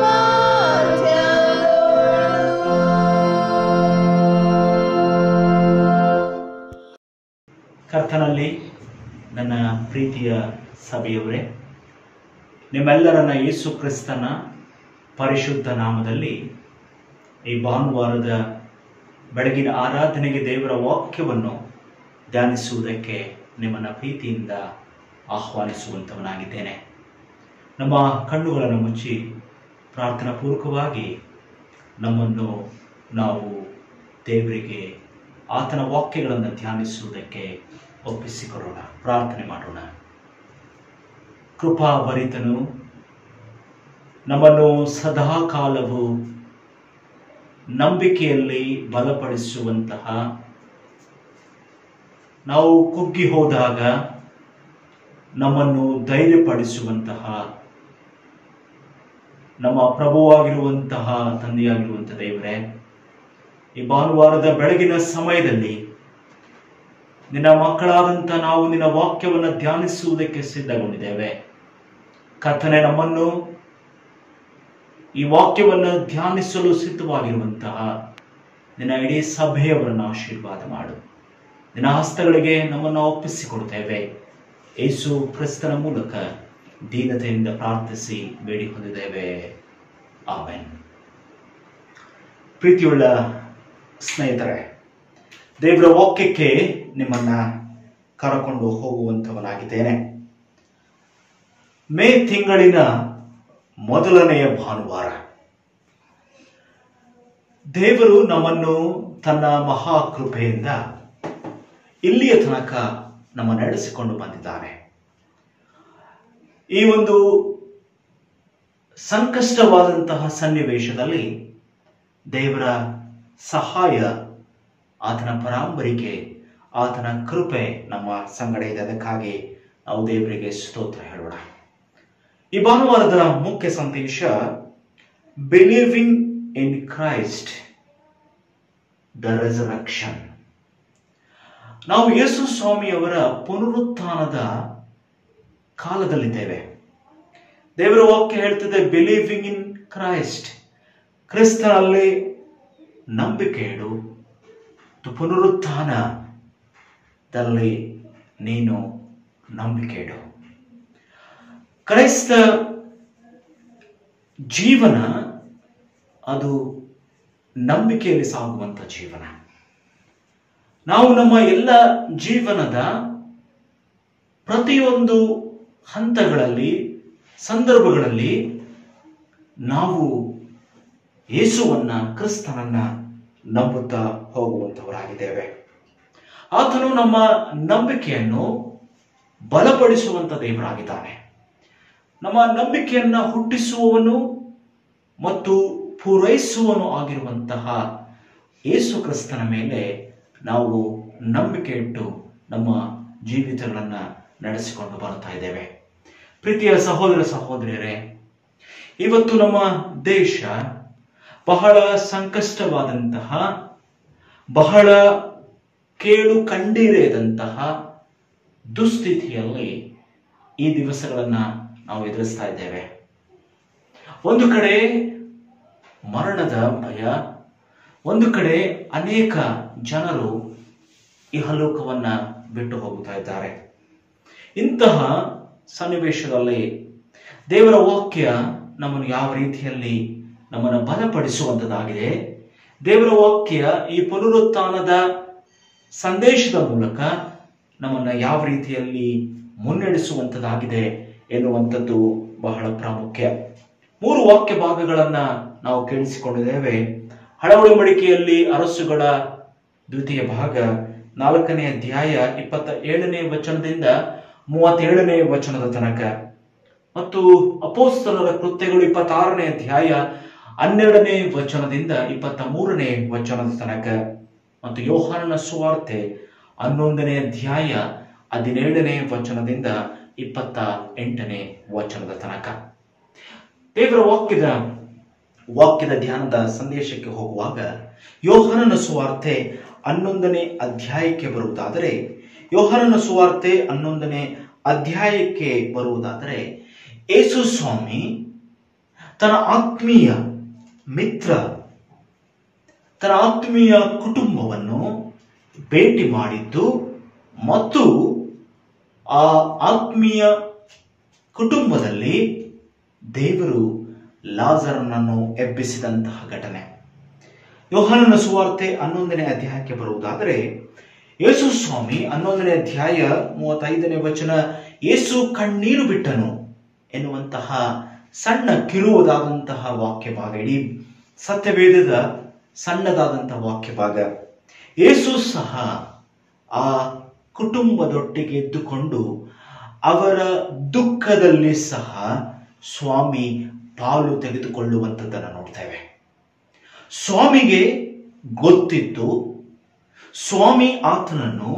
ಮಧ್ಯದೊಳು ಕರ್ತನಲ್ಲಿ ನನ್ನ ಪ್ರೀತಿಯ ಸಭೆಯವರೇ ನಿಮ್ಮೆಲ್ಲರನ್ನ ಯೇಸು ಕ್ರಿಸ್ತನ ಪರಿಶುದ್ಧ ನಾಮದಲ್ಲಿ ಈ ಭಾನುವಾರದ ಬೆಳಗಿನ ಆರಾಧನೆಗೆ ದೇವರ ವಾಕ್ಯವನ್ನು ಧ್ಯಾನಿಸುವುದಕ್ಕೆ ನಿಮ್ಮನ್ನು ಪ್ರೀತಿಯಿಂದ ಆಹ್ವಾನಿಸುವಂಥವನಾಗಿದ್ದೇನೆ ನಮ್ಮ ಕಣ್ಣುಗಳನ್ನು ಮುಚ್ಚಿ ಪ್ರಾರ್ಥನಾ ಪೂರ್ವಕವಾಗಿ ನಮ್ಮನ್ನು ನಾವು ದೇವರಿಗೆ ಆತನ ವಾಕ್ಯಗಳನ್ನು ಧ್ಯಾನಿಸುವುದಕ್ಕೆ ಒಪ್ಪಿಸಿಕೊಡೋಣ ಪ್ರಾರ್ಥನೆ ಮಾಡೋಣ ಕೃಪಾಭರಿತನು ನಮ್ಮನ್ನು ಸದಾ ಕಾಲವು ನಂಬಿಕೆಯಲ್ಲಿ ಬಲಪಡಿಸುವಂತಹ ನಾವು ಕುಗ್ಗಿ ಹೋದಾಗ ನಮ್ಮನ್ನು ಧೈರ್ಯಪಡಿಸುವಂತಹ ನಮ್ಮ ಪ್ರಭುವಾಗಿರುವಂತಹ ತಂದೆಯಾಗಿರುವಂತಹ ದೇವರೇ ಈ ಭಾನುವಾರದ ಬೆಳಗಿನ ಸಮಯದಲ್ಲಿ ನಿನ್ನ ಮಕ್ಕಳಾದಂಥ ನಾವು ನಿನ್ನ ವಾಕ್ಯವನ್ನು ಧ್ಯಾನಿಸುವುದಕ್ಕೆ ಸಿದ್ಧಗೊಂಡಿದ್ದೇವೆ ಕರ್ತನೆ ನಮ್ಮನ್ನು ಈ ವಾಕ್ಯವನ್ನು ಧ್ಯಾನಿಸಲು ಸಿದ್ಧವಾಗಿರುವಂತಹ ನಿನ್ನ ಇಡೀ ಸಭೆಯವರನ್ನು ಆಶೀರ್ವಾದ ಮಾಡು ನಿನ್ನ ಹಸ್ತಗಳಿಗೆ ನಮ್ಮನ್ನು ಒಪ್ಪಿಸಿಕೊಡ್ತೇವೆ ಯೇಸು ಕ್ರಿಸ್ತನ ಮೂಲಕ ದೀನತೆಯಿಂದ ಪ್ರಾರ್ಥಿಸಿ ಬೇಡಿ ಹೊಂದಿದ್ದೇವೆ ಆಮೆನ್ ಪ್ರೀತಿಯುಳ್ಳ ಸ್ನೇಹಿತರೆ ದೇವರ ವಾಕ್ಯಕ್ಕೆ ನಿಮ್ಮನ್ನ ಕರಕೊಂಡು ಹೋಗುವಂಥವನಾಗಿದ್ದೇನೆ ಮೇ ತಿಂಗಳಿನ ಮೊದಲನೆಯ ಭಾನುವಾರ ದೇವರು ನಮ್ಮನ್ನು ತನ್ನ ಮಹಾ ಕೃಪೆಯಿಂದ ಇಲ್ಲಿಯ ತನಕ ನಮ್ಮ ನಡೆಸಿಕೊಂಡು ಬಂದಿದ್ದಾನೆ ಈ ಒಂದು ಸಂಕಷ್ಟವಾದಂತಹ ಸನ್ನಿವೇಶದಲ್ಲಿ ದೇವರ ಸಹಾಯ ಆತನ ಪರಾಂಬರಿಕೆ ಆತನ ಕೃಪೆ ನಮ್ಮ ಸಂಗಡ ಇದೆ ಅದಕ್ಕಾಗಿ ನಾವು ದೇವರಿಗೆ ಸ್ತೋತ್ರ ಹೇಳೋಣ ಈ ಭಾನುವಾರದ ಮುಖ್ಯ ಸಂದೇಶ believing in Christ the resurrection ನಾವು ಯೇಸು ಸ್ವಾಮಿಯವರ ಪುನರುತ್ಥಾನದ ಕಾಲದಲ್ಲಿದ್ದೇವೆ ದೇವರ ವಾಕ್ಯ ಹೇಳ್ತದೆ ಬಿಲೀವಿಂಗ್ ಇನ್ ಕ್ರೈಸ್ಟ್ ಕ್ರಿಸ್ತನಲ್ಲಿ ನಂಬಿಕೆ ಇಡು ಮತ್ತು ಪುನರುತ್ಥಾನದಲ್ಲಿ ನೀನು ನಂಬಿಕೆ ಇಡು ಕ್ರೈಸ್ತ ಜೀವನ ಅದು ನಂಬಿಕೆಯಲ್ಲಿ ಸಾಗುವಂತ ಜೀವನ ನಾವು ನಮ್ಮ ಎಲ್ಲ ಜೀವನದ ಪ್ರತಿಯೊಂದು ಹಂತಗಳಲ್ಲಿ ಸಂದರ್ಭಗಳಲ್ಲಿ ನಾವು ಯೇಸುವನ್ನ ಕ್ರಿಸ್ತನನ್ನ ನಂಬುತ್ತಾ ಹೋಗುವಂತವರಾಗಿದ್ದೇವೆ ಆತನು ನಮ್ಮ ನಂಬಿಕೆಯನ್ನು ಬಲಪಡಿಸುವಂತ ದೇವರಾಗಿದ್ದಾನೆ ನಮ್ಮ ನಂಬಿಕೆಯನ್ನ ಹುಟ್ಟಿಸುವವನು ಮತ್ತು ಪೂರೈಸುವನು ಆಗಿರುವಂತಹ ಯೇಸು ಕ್ರಿಸ್ತನ ಮೇಲೆ ನಾವು ನಂಬಿಕೆ ಇಟ್ಟು ನಮ್ಮ ಜೀವಿತಗಳನ್ನ ನಡೆಸಿಕೊಂಡು ಬರ್ತಾ ಇದ್ದೇವೆ ಪ್ರೀತಿಯ ಸಹೋದರ ಸಹೋದರಿಯರೇ ಇವತ್ತು ನಮ್ಮ ದೇಶ ಬಹಳ ಸಂಕಷ್ಟವಾದಂತಹ ಬಹಳ ಕೇಳು ಕಂಡಿರೆದಂತಹ ದುಸ್ಥಿತಿಯಲ್ಲಿ ಈ ದಿವಸಗಳನ್ನ ನಾವು ಎದುರಿಸ್ತಾ ಇದ್ದೇವೆ ಒಂದು ಕಡೆ ಮರಣದ ಭಯ ಒಂದು ಕಡೆ ಅನೇಕ ಜನರು ಇಹಲೋಕವನ್ನ ಬಿಟ್ಟು ಹೋಗುತ್ತಾ ಇದ್ದಾರೆ ಇಂತಹ ಸನ್ನಿವೇಶದಲ್ಲಿ ದೇವರ ವಾಕ್ಯ ನಮ್ಮನ್ನು ಯಾವ ರೀತಿಯಲ್ಲಿ ನಮ್ಮನ್ನು ಬಲಪಡಿಸುವಂಥದ್ದಾಗಿದೆ ದೇವರ ವಾಕ್ಯ ಈ ಪುನರುತ್ಥಾನದ ಸಂದೇಶದ ಮೂಲಕ ನಮ್ಮನ್ನು ಯಾವ ರೀತಿಯಲ್ಲಿ ಮುನ್ನಡೆಸುವಂಥದ್ದಾಗಿದೆ ಎನ್ನುವಂಥದ್ದು ಬಹಳ ಪ್ರಾಮುಖ್ಯ ಮೂರು ವಾಕ್ಯ ಭಾಗಗಳನ್ನ ನಾವು ಕೇಳಿಸಿಕೊಂಡಿದ್ದೇವೆ ಹಳ ಒಡಂಬಡಿಕೆಯಲ್ಲಿ ಅರಸುಗಳ ದ್ವಿತೀಯ ಭಾಗ ನಾಲ್ಕನೇ ಅಧ್ಯಾಯ ಇಪ್ಪತ್ತ ಏಳನೇ ವಚನದಿಂದ ಮೂವತ್ತೇಳನೇ ವಚನದ ತನಕ ಮತ್ತು ಅಪೋಸ್ತಲರ ಕೃತ್ಯಗಳು ಇಪ್ಪತ್ತಾರನೇ ಅಧ್ಯಾಯ ಹನ್ನೆರಡನೇ ವಚನದಿಂದ ಇಪ್ಪತ್ತ ಮೂರನೇ ವಚನದ ತನಕ ಮತ್ತು ಯೋಹಾನನ ಸುವಾರ್ತೆ ಹನ್ನೊಂದನೇ ಅಧ್ಯಾಯ ಹದಿನೇಳನೇ ವಚನದಿಂದ ಇಪ್ಪತ್ತ ಎಂಟನೇ ವಚನದ ತನಕ ದೇವರ ವಾಕ್ಯದ ವಾಕ್ಯದ ಧ್ಯಾನದ ಸಂದೇಶಕ್ಕೆ ಹೋಗುವಾಗ ಯೋಹಾನನ ಸುವಾರ್ತೆ ಹನ್ನೊಂದನೇ ಅಧ್ಯಾಯಕ್ಕೆ ಬರುವುದಾದರೆ ಯೋಹಾನನ ಸುವಾರ್ತೆ ಹನ್ನೊಂದನೇ ಅಧ್ಯಾಯಕ್ಕೆ ಬರುವುದಾದರೆ ಯೇಸು ಸ್ವಾಮಿ ತನ್ನ ಆತ್ಮೀಯ ಮಿತ್ರ ತನ್ನ ಆತ್ಮೀಯ ಕುಟುಂಬವನ್ನು ಭೇಟಿ ಮಾಡಿದ್ದು ಮತ್ತು ಆ ಆತ್ಮೀಯ ಕುಟುಂಬದಲ್ಲಿ ದೇವರು ಲಾಜರನನ್ನು ಎಬ್ಬಿಸಿದಂತಹ ಘಟನೆ ಯೋಹಾನನ ಸುವಾರ್ತೆ ಹನ್ನೊಂದನೇ ಅಧ್ಯಾಯಕ್ಕೆ ಬರುವುದಾದರೆ ಯೇಸು ಸ್ವಾಮಿ ಹನ್ನೊಂದನೇ ಅಧ್ಯಾಯ ಮೂವತ್ತೈದನೇ ವಚನ ಯೇಸು ಕಣ್ಣೀರು ಬಿಟ್ಟನು ಎನ್ನುವಂತಹ ಸಣ್ಣ ಕಿರುವುದಾದಂತಹ ವಾಕ್ಯ ಭಾಗ ಇಡೀ ಸತ್ಯವೇದದ ಸಣ್ಣದಾದಂತಹ ವಾಕ್ಯ ಭಾಗ ಯೇಸು ಸಹ ಆ ಕುಟುಂಬದೊಟ್ಟಿಗೆ ಎದ್ದುಕೊಂಡು ಅವರ ದುಃಖದಲ್ಲಿ ಸಹ ಸ್ವಾಮಿ ಪಾಲು ತೆಗೆದುಕೊಳ್ಳುವಂಥದ್ದನ್ನು ನೋಡ್ತೇವೆ ಸ್ವಾಮಿಗೆ ಗೊತ್ತಿತ್ತು ಸ್ವಾಮಿ ಆತನನ್ನು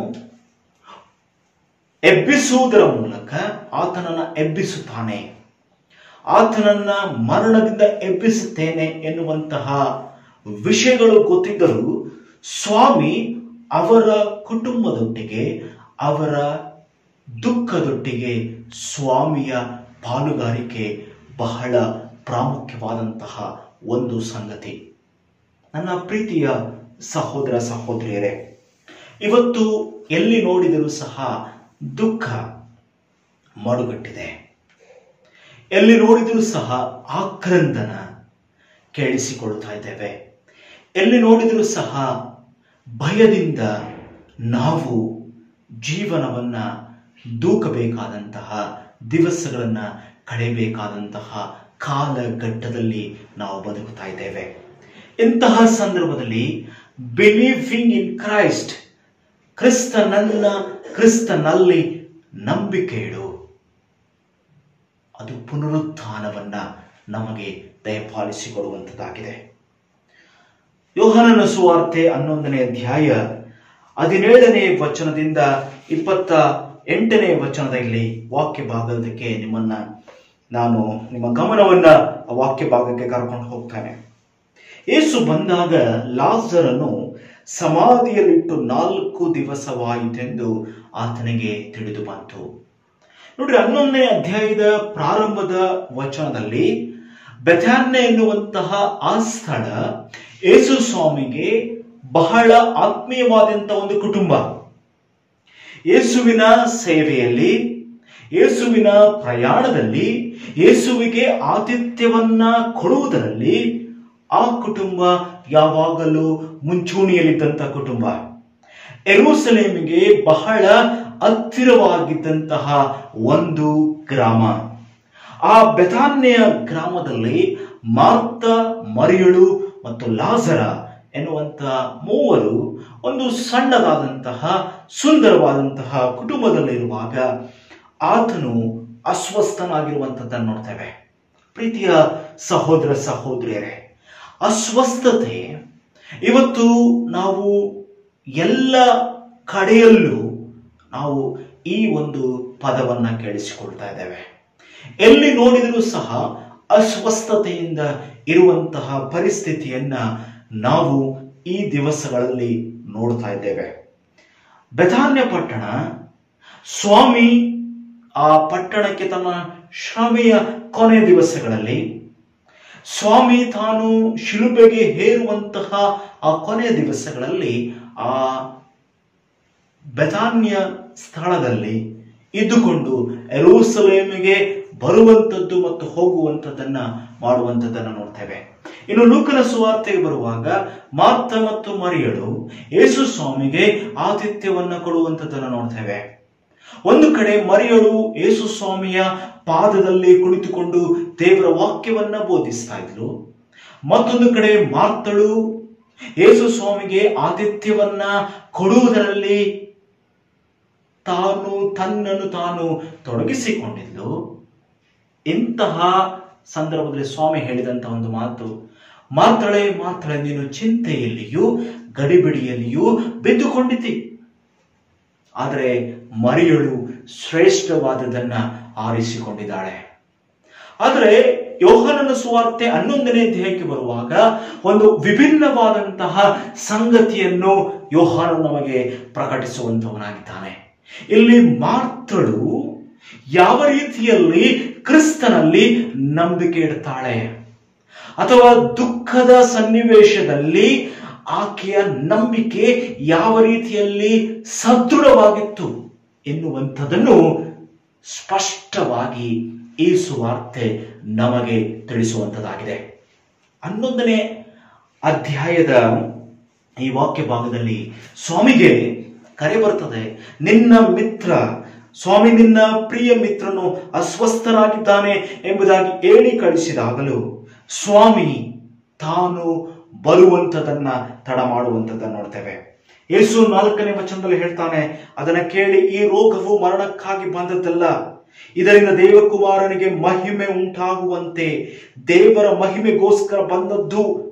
ಎಬ್ಬಿಸುವುದರ ಮೂಲಕ ಆತನನ್ನ ಎಬ್ಬಿಸುತ್ತಾನೆ ಆತನನ್ನ ಮರಣದಿಂದ ಎಬ್ಬಿಸುತ್ತೇನೆ ಎನ್ನುವಂತಹ ವಿಷಯಗಳು ಗೊತ್ತಿದ್ದರೂ ಸ್ವಾಮಿ ಅವರ ಕುಟುಂಬದೊಟ್ಟಿಗೆ ಅವರ ದುಃಖದೊಟ್ಟಿಗೆ ಸ್ವಾಮಿಯ ಪಾಲುಗಾರಿಕೆ ಬಹಳ ಪ್ರಾಮುಖ್ಯವಾದಂತಹ ಒಂದು ಸಂಗತಿ ನನ್ನ ಪ್ರೀತಿಯ ಸಹೋದರ ಸಹೋದರಿಯರೇ ಇವತ್ತು ಎಲ್ಲಿ ನೋಡಿದರೂ ಸಹ ದುಃಖ ಮಡುಗಟ್ಟಿದೆ ಎಲ್ಲಿ ನೋಡಿದರೂ ಸಹ ಆಕ್ರಂದನ ಕೇಳಿಸಿಕೊಳ್ತಾ ಇದ್ದೇವೆ ಎಲ್ಲಿ ನೋಡಿದರೂ ಸಹ ಭಯದಿಂದ ನಾವು ಜೀವನವನ್ನ ದೂಕಬೇಕಾದಂತಹ ದಿವಸಗಳನ್ನ ಕಳೆಯಬೇಕಾದಂತಹ ಕಾಲಘಟ್ಟದಲ್ಲಿ ನಾವು ಬದುಕುತ್ತಾ ಇದ್ದೇವೆ ಇಂತಹ ಸಂದರ್ಭದಲ್ಲಿ ಬಿಲೀವಿಂಗ್ ಇನ್ ಕ್ರೈಸ್ಟ್ ಕ್ರಿಸ್ತನನ್ನ ಕ್ರಿಸ್ತನಲ್ಲಿ ನಂಬಿಕೆ ಇಡು ಅದು ಪುನರುತ್ಥಾನವನ್ನ ನಮಗೆ ದಯಪಾಲಿಸಿಕೊಡುವಂಥದ್ದಾಗಿದೆ ಯೋಹಾನನ ಸುವಾರ್ತೆ ಹನ್ನೊಂದನೇ ಅಧ್ಯಾಯ ಹದಿನೇಳನೇ ವಚನದಿಂದ ಇಪ್ಪತ್ತ ಎಂಟನೇ ವಚನದಲ್ಲಿ ವಾಕ್ಯ ಭಾಗದಕ್ಕೆ ನಿಮ್ಮನ್ನ ನಾನು ನಿಮ್ಮ ಗಮನವನ್ನ ಆ ವಾಕ್ಯ ಭಾಗಕ್ಕೆ ಕರ್ಕೊಂಡು ಹೋಗ್ತಾನೆ ಯೇಸು ಬಂದಾಗ ಲಾಜರನು ಸಮಾಧಿಯಲ್ಲಿಟ್ಟು ನಾಲ್ಕು ದಿವಸವಾಯಿತೆಂದು ಆತನಿಗೆ ತಿಳಿದು ಬಂತು ನೋಡ್ರಿ ಹನ್ನೊಂದನೇ ಅಧ್ಯಾಯದ ಪ್ರಾರಂಭದ ವಚನದಲ್ಲಿ ಬೆಥಾನ್ಯ ಎನ್ನುವಂತಹ ಆ ಸ್ಥಳ ಯೇಸು ಸ್ವಾಮಿಗೆ ಬಹಳ ಆತ್ಮೀಯವಾದಂತಹ ಒಂದು ಕುಟುಂಬ ಯೇಸುವಿನ ಸೇವೆಯಲ್ಲಿ ಯೇಸುವಿನ ಪ್ರಯಾಣದಲ್ಲಿ ಯೇಸುವಿಗೆ ಆತಿಥ್ಯವನ್ನ ಕೊಡುವುದರಲ್ಲಿ ಆ ಕುಟುಂಬ ಯಾವಾಗಲೂ ಮುಂಚೂಣಿಯಲ್ಲಿದ್ದಂತಹ ಕುಟುಂಬ ಎರುಸಲೇಮಿಗೆ ಬಹಳ ಹತ್ತಿರವಾಗಿದ್ದಂತಹ ಒಂದು ಗ್ರಾಮ ಆ ಬೆತಾನ್ಯ ಗ್ರಾಮದಲ್ಲಿ ಮಾರ್ತ ಮರಿಯಳು ಮತ್ತು ಲಾಜರ ಎನ್ನುವಂತಹ ಮೂವರು ಒಂದು ಸಣ್ಣದಾದಂತಹ ಸುಂದರವಾದಂತಹ ಕುಟುಂಬದಲ್ಲಿರುವಾಗ ಆತನು ಅಸ್ವಸ್ಥನಾಗಿರುವಂಥದ್ದನ್ನು ನೋಡ್ತೇವೆ ಪ್ರೀತಿಯ ಸಹೋದರ ಸಹೋದರಿಯರೇ ಅಸ್ವಸ್ಥತೆ ಇವತ್ತು ನಾವು ಎಲ್ಲ ಕಡೆಯಲ್ಲೂ ನಾವು ಈ ಒಂದು ಪದವನ್ನ ಕೇಳಿಸಿಕೊಳ್ತಾ ಇದ್ದೇವೆ ಎಲ್ಲಿ ನೋಡಿದರೂ ಸಹ ಅಸ್ವಸ್ಥತೆಯಿಂದ ಇರುವಂತಹ ಪರಿಸ್ಥಿತಿಯನ್ನ ನಾವು ಈ ದಿವಸಗಳಲ್ಲಿ ನೋಡ್ತಾ ಇದ್ದೇವೆ ಬೆಥಾನ್ಯ ಪಟ್ಟಣ ಸ್ವಾಮಿ ಆ ಪಟ್ಟಣಕ್ಕೆ ತನ್ನ ಶ್ರಮೆಯ ಕೊನೆ ದಿವಸಗಳಲ್ಲಿ ಸ್ವಾಮಿ ತಾನು ಶಿಲುಬೆಗೆ ಹೇರುವಂತಹ ಆ ಕೊನೆಯ ದಿವಸಗಳಲ್ಲಿ ಆ ಬೆತಾನ್ಯ ಸ್ಥಳದಲ್ಲಿ ಇದ್ದುಕೊಂಡು ಎರೂಸಲೇಮಿಗೆ ಬರುವಂಥದ್ದು ಮತ್ತು ಹೋಗುವಂಥದ್ದನ್ನ ಮಾಡುವಂಥದ್ದನ್ನ ನೋಡ್ತೇವೆ ಇನ್ನು ಲೂಕನ ಸುವಾರ್ತೆಗೆ ಬರುವಾಗ ಮಾರ್ತ ಮತ್ತು ಮರಿಯಳು ಯೇಸು ಸ್ವಾಮಿಗೆ ಆತಿಥ್ಯವನ್ನ ಕೊಡುವಂಥದ್ದನ್ನ ನೋಡ್ತೇವೆ ಒಂದು ಕಡೆ ಮರಿಯಳು ಯೇಸು ಸ್ವಾಮಿಯ ಪಾದದಲ್ಲಿ ಕುಳಿತುಕೊಂಡು ದೇವರ ವಾಕ್ಯವನ್ನ ಬೋಧಿಸ್ತಾ ಇದ್ಲು ಮತ್ತೊಂದು ಕಡೆ ಮಾರ್ತಳು ಯೇಸು ಸ್ವಾಮಿಗೆ ಆತಿಥ್ಯವನ್ನ ಕೊಡುವುದರಲ್ಲಿ ತಾನು ತನ್ನನ್ನು ತಾನು ತೊಡಗಿಸಿಕೊಂಡಿದ್ಲು ಇಂತಹ ಸಂದರ್ಭದಲ್ಲಿ ಸ್ವಾಮಿ ಹೇಳಿದಂತಹ ಒಂದು ಮಾತು ಮಾತ್ರಳೆ ಮಾತ್ರಳೆ ನೀನು ಚಿಂತೆಯಲ್ಲಿಯೂ ಗಡಿಬಿಡಿಯಲ್ಲಿಯೂ ಬಿದ್ದುಕೊಂಡಿದ್ದಿ ಆದರೆ ಮರಿಯಳು ಶ್ರೇಷ್ಠವಾದದನ್ನ ಆರಿಸಿಕೊಂಡಿದ್ದಾಳೆ ಆದರೆ ಯೋಹಾನನ ಸುವಾರ್ತೆ ಹನ್ನೊಂದನೇ ಅಧ್ಯಾಯಕ್ಕೆ ಬರುವಾಗ ಒಂದು ವಿಭಿನ್ನವಾದಂತಹ ಸಂಗತಿಯನ್ನು ಯೋಹಾನ ನಮಗೆ ಪ್ರಕಟಿಸುವಂತವನಾಗಿದ್ದಾನೆ ಇಲ್ಲಿ ಮಾರ್ತಳು ಯಾವ ರೀತಿಯಲ್ಲಿ ಕ್ರಿಸ್ತನಲ್ಲಿ ನಂಬಿಕೆ ಇಡ್ತಾಳೆ ಅಥವಾ ದುಃಖದ ಸನ್ನಿವೇಶದಲ್ಲಿ ಆಕೆಯ ನಂಬಿಕೆ ಯಾವ ರೀತಿಯಲ್ಲಿ ಸದೃಢವಾಗಿತ್ತು ಎನ್ನುವಂಥದ್ದನ್ನು ಸ್ಪಷ್ಟವಾಗಿ ಈ ಸುವಾರ್ತೆ ನಮಗೆ ತಿಳಿಸುವಂಥದ್ದಾಗಿದೆ ಹನ್ನೊಂದನೇ ಅಧ್ಯಾಯದ ಈ ವಾಕ್ಯ ಭಾಗದಲ್ಲಿ ಸ್ವಾಮಿಗೆ ಕರೆ ಬರ್ತದೆ ನಿನ್ನ ಮಿತ್ರ ಸ್ವಾಮಿ ನಿನ್ನ ಪ್ರಿಯ ಮಿತ್ರನು ಅಸ್ವಸ್ಥನಾಗಿದ್ದಾನೆ ಎಂಬುದಾಗಿ ಹೇಳಿ ಕಳಿಸಿದಾಗಲೂ ಸ್ವಾಮಿ ತಾನು ಬರುವಂಥದನ್ನ ತಡ ಮಾಡುವಂಥದ್ದನ್ನ ನೋಡ್ತೇವೆ ಯೇಸು ನಾಲ್ಕನೇ ವಚನದಲ್ಲಿ ಹೇಳ್ತಾನೆ ಅದನ್ನ ಕೇಳಿ ಈ ರೋಗವು ಮರಣಕ್ಕಾಗಿ ಬಂದದ್ದಲ್ಲ ಇದರಿಂದ ದೇವಕುಮಾರನಿಗೆ ಮಹಿಮೆ ಉಂಟಾಗುವಂತೆ ದೇವರ ಮಹಿಮೆಗೋಸ್ಕರ ಬಂದದ್ದು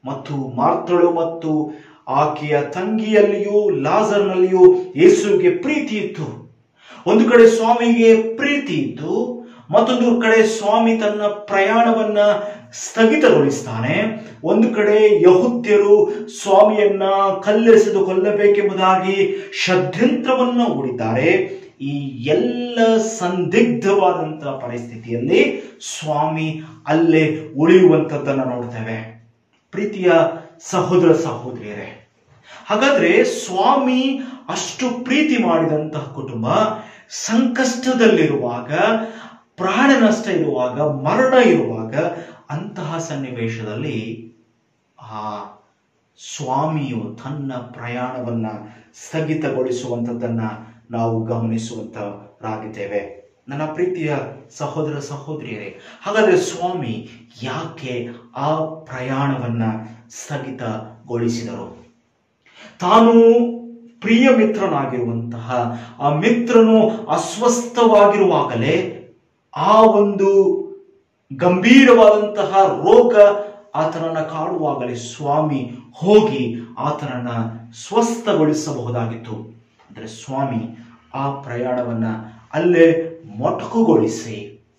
ಮತ್ತು ಮಾರ್ತಳು ಮತ್ತು ಆಕೆಯ ತಂಗಿಯಲ್ಲಿಯೂ ಲಾಜರ್ನಲ್ಲಿಯೂ ಯೇಸುವಿಗೆ ಪ್ರೀತಿ ಇತ್ತು ಒಂದು ಕಡೆ ಸ್ವಾಮಿಗೆ ಪ್ರೀತಿ ಇತ್ತು ಮತ್ತೊಂದು ಕಡೆ ಸ್ವಾಮಿ ತನ್ನ ಪ್ರಯಾಣವನ್ನ ಸ್ಥಗಿತಗೊಳಿಸ್ತಾನೆ ಒಂದು ಕಡೆ ಯಹುದ್ಯರು ಸ್ವಾಮಿಯನ್ನ ಕಲ್ಲೆಸೆದು ಕೊಲ್ಲಬೇಕೆಂಬುದಾಗಿ ಷಡ್ಯಂತ್ರವನ್ನ ಹೂಡಿದ್ದಾರೆ ಈ ಎಲ್ಲ ಸಂದಿಗ್ಧವಾದಂತಹ ಪರಿಸ್ಥಿತಿಯಲ್ಲಿ ಸ್ವಾಮಿ ಅಲ್ಲೇ ಉಳಿಯುವಂಥದ್ದನ್ನು ನೋಡ್ತೇವೆ ಪ್ರೀತಿಯ ಸಹೋದರ ಸಹೋದರಿಯರೇ ಹಾಗಾದ್ರೆ ಸ್ವಾಮಿ ಅಷ್ಟು ಪ್ರೀತಿ ಮಾಡಿದಂತಹ ಕುಟುಂಬ ಸಂಕಷ್ಟದಲ್ಲಿರುವಾಗ ಪ್ರಾಣ ನಷ್ಟ ಇರುವಾಗ ಮರಣ ಇರುವಾಗ ಅಂತಹ ಸನ್ನಿವೇಶದಲ್ಲಿ ಆ ಸ್ವಾಮಿಯು ತನ್ನ ಪ್ರಯಾಣವನ್ನ ಸ್ಥಗಿತಗೊಳಿಸುವಂಥದ್ದನ್ನ ನಾವು ಗಮನಿಸುವಂತರಾಗಿದ್ದೇವೆ ನನ್ನ ಪ್ರೀತಿಯ ಸಹೋದರ ಸಹೋದರಿಯರೇ ಹಾಗಾದ್ರೆ ಸ್ವಾಮಿ ಯಾಕೆ ಆ ಪ್ರಯಾಣವನ್ನ ಸ್ಥಗಿತಗೊಳಿಸಿದರು ತಾನು ಪ್ರಿಯ ಮಿತ್ರನಾಗಿರುವಂತಹ ಆ ಮಿತ್ರನು ಅಸ್ವಸ್ಥವಾಗಿರುವಾಗಲೇ ಆ ಒಂದು ಗಂಭೀರವಾದಂತಹ ರೋಗ ಆತನನ್ನ ಕಾಡುವಾಗಲೇ ಸ್ವಾಮಿ ಹೋಗಿ ಆತನನ್ನ ಸ್ವಸ್ಥಗೊಳಿಸಬಹುದಾಗಿತ್ತು ಅಂದ್ರೆ ಸ್ವಾಮಿ ಆ ಪ್ರಯಾಣವನ್ನ ಅಲ್ಲೇ ಮೊಟಕುಗೊಳಿಸಿ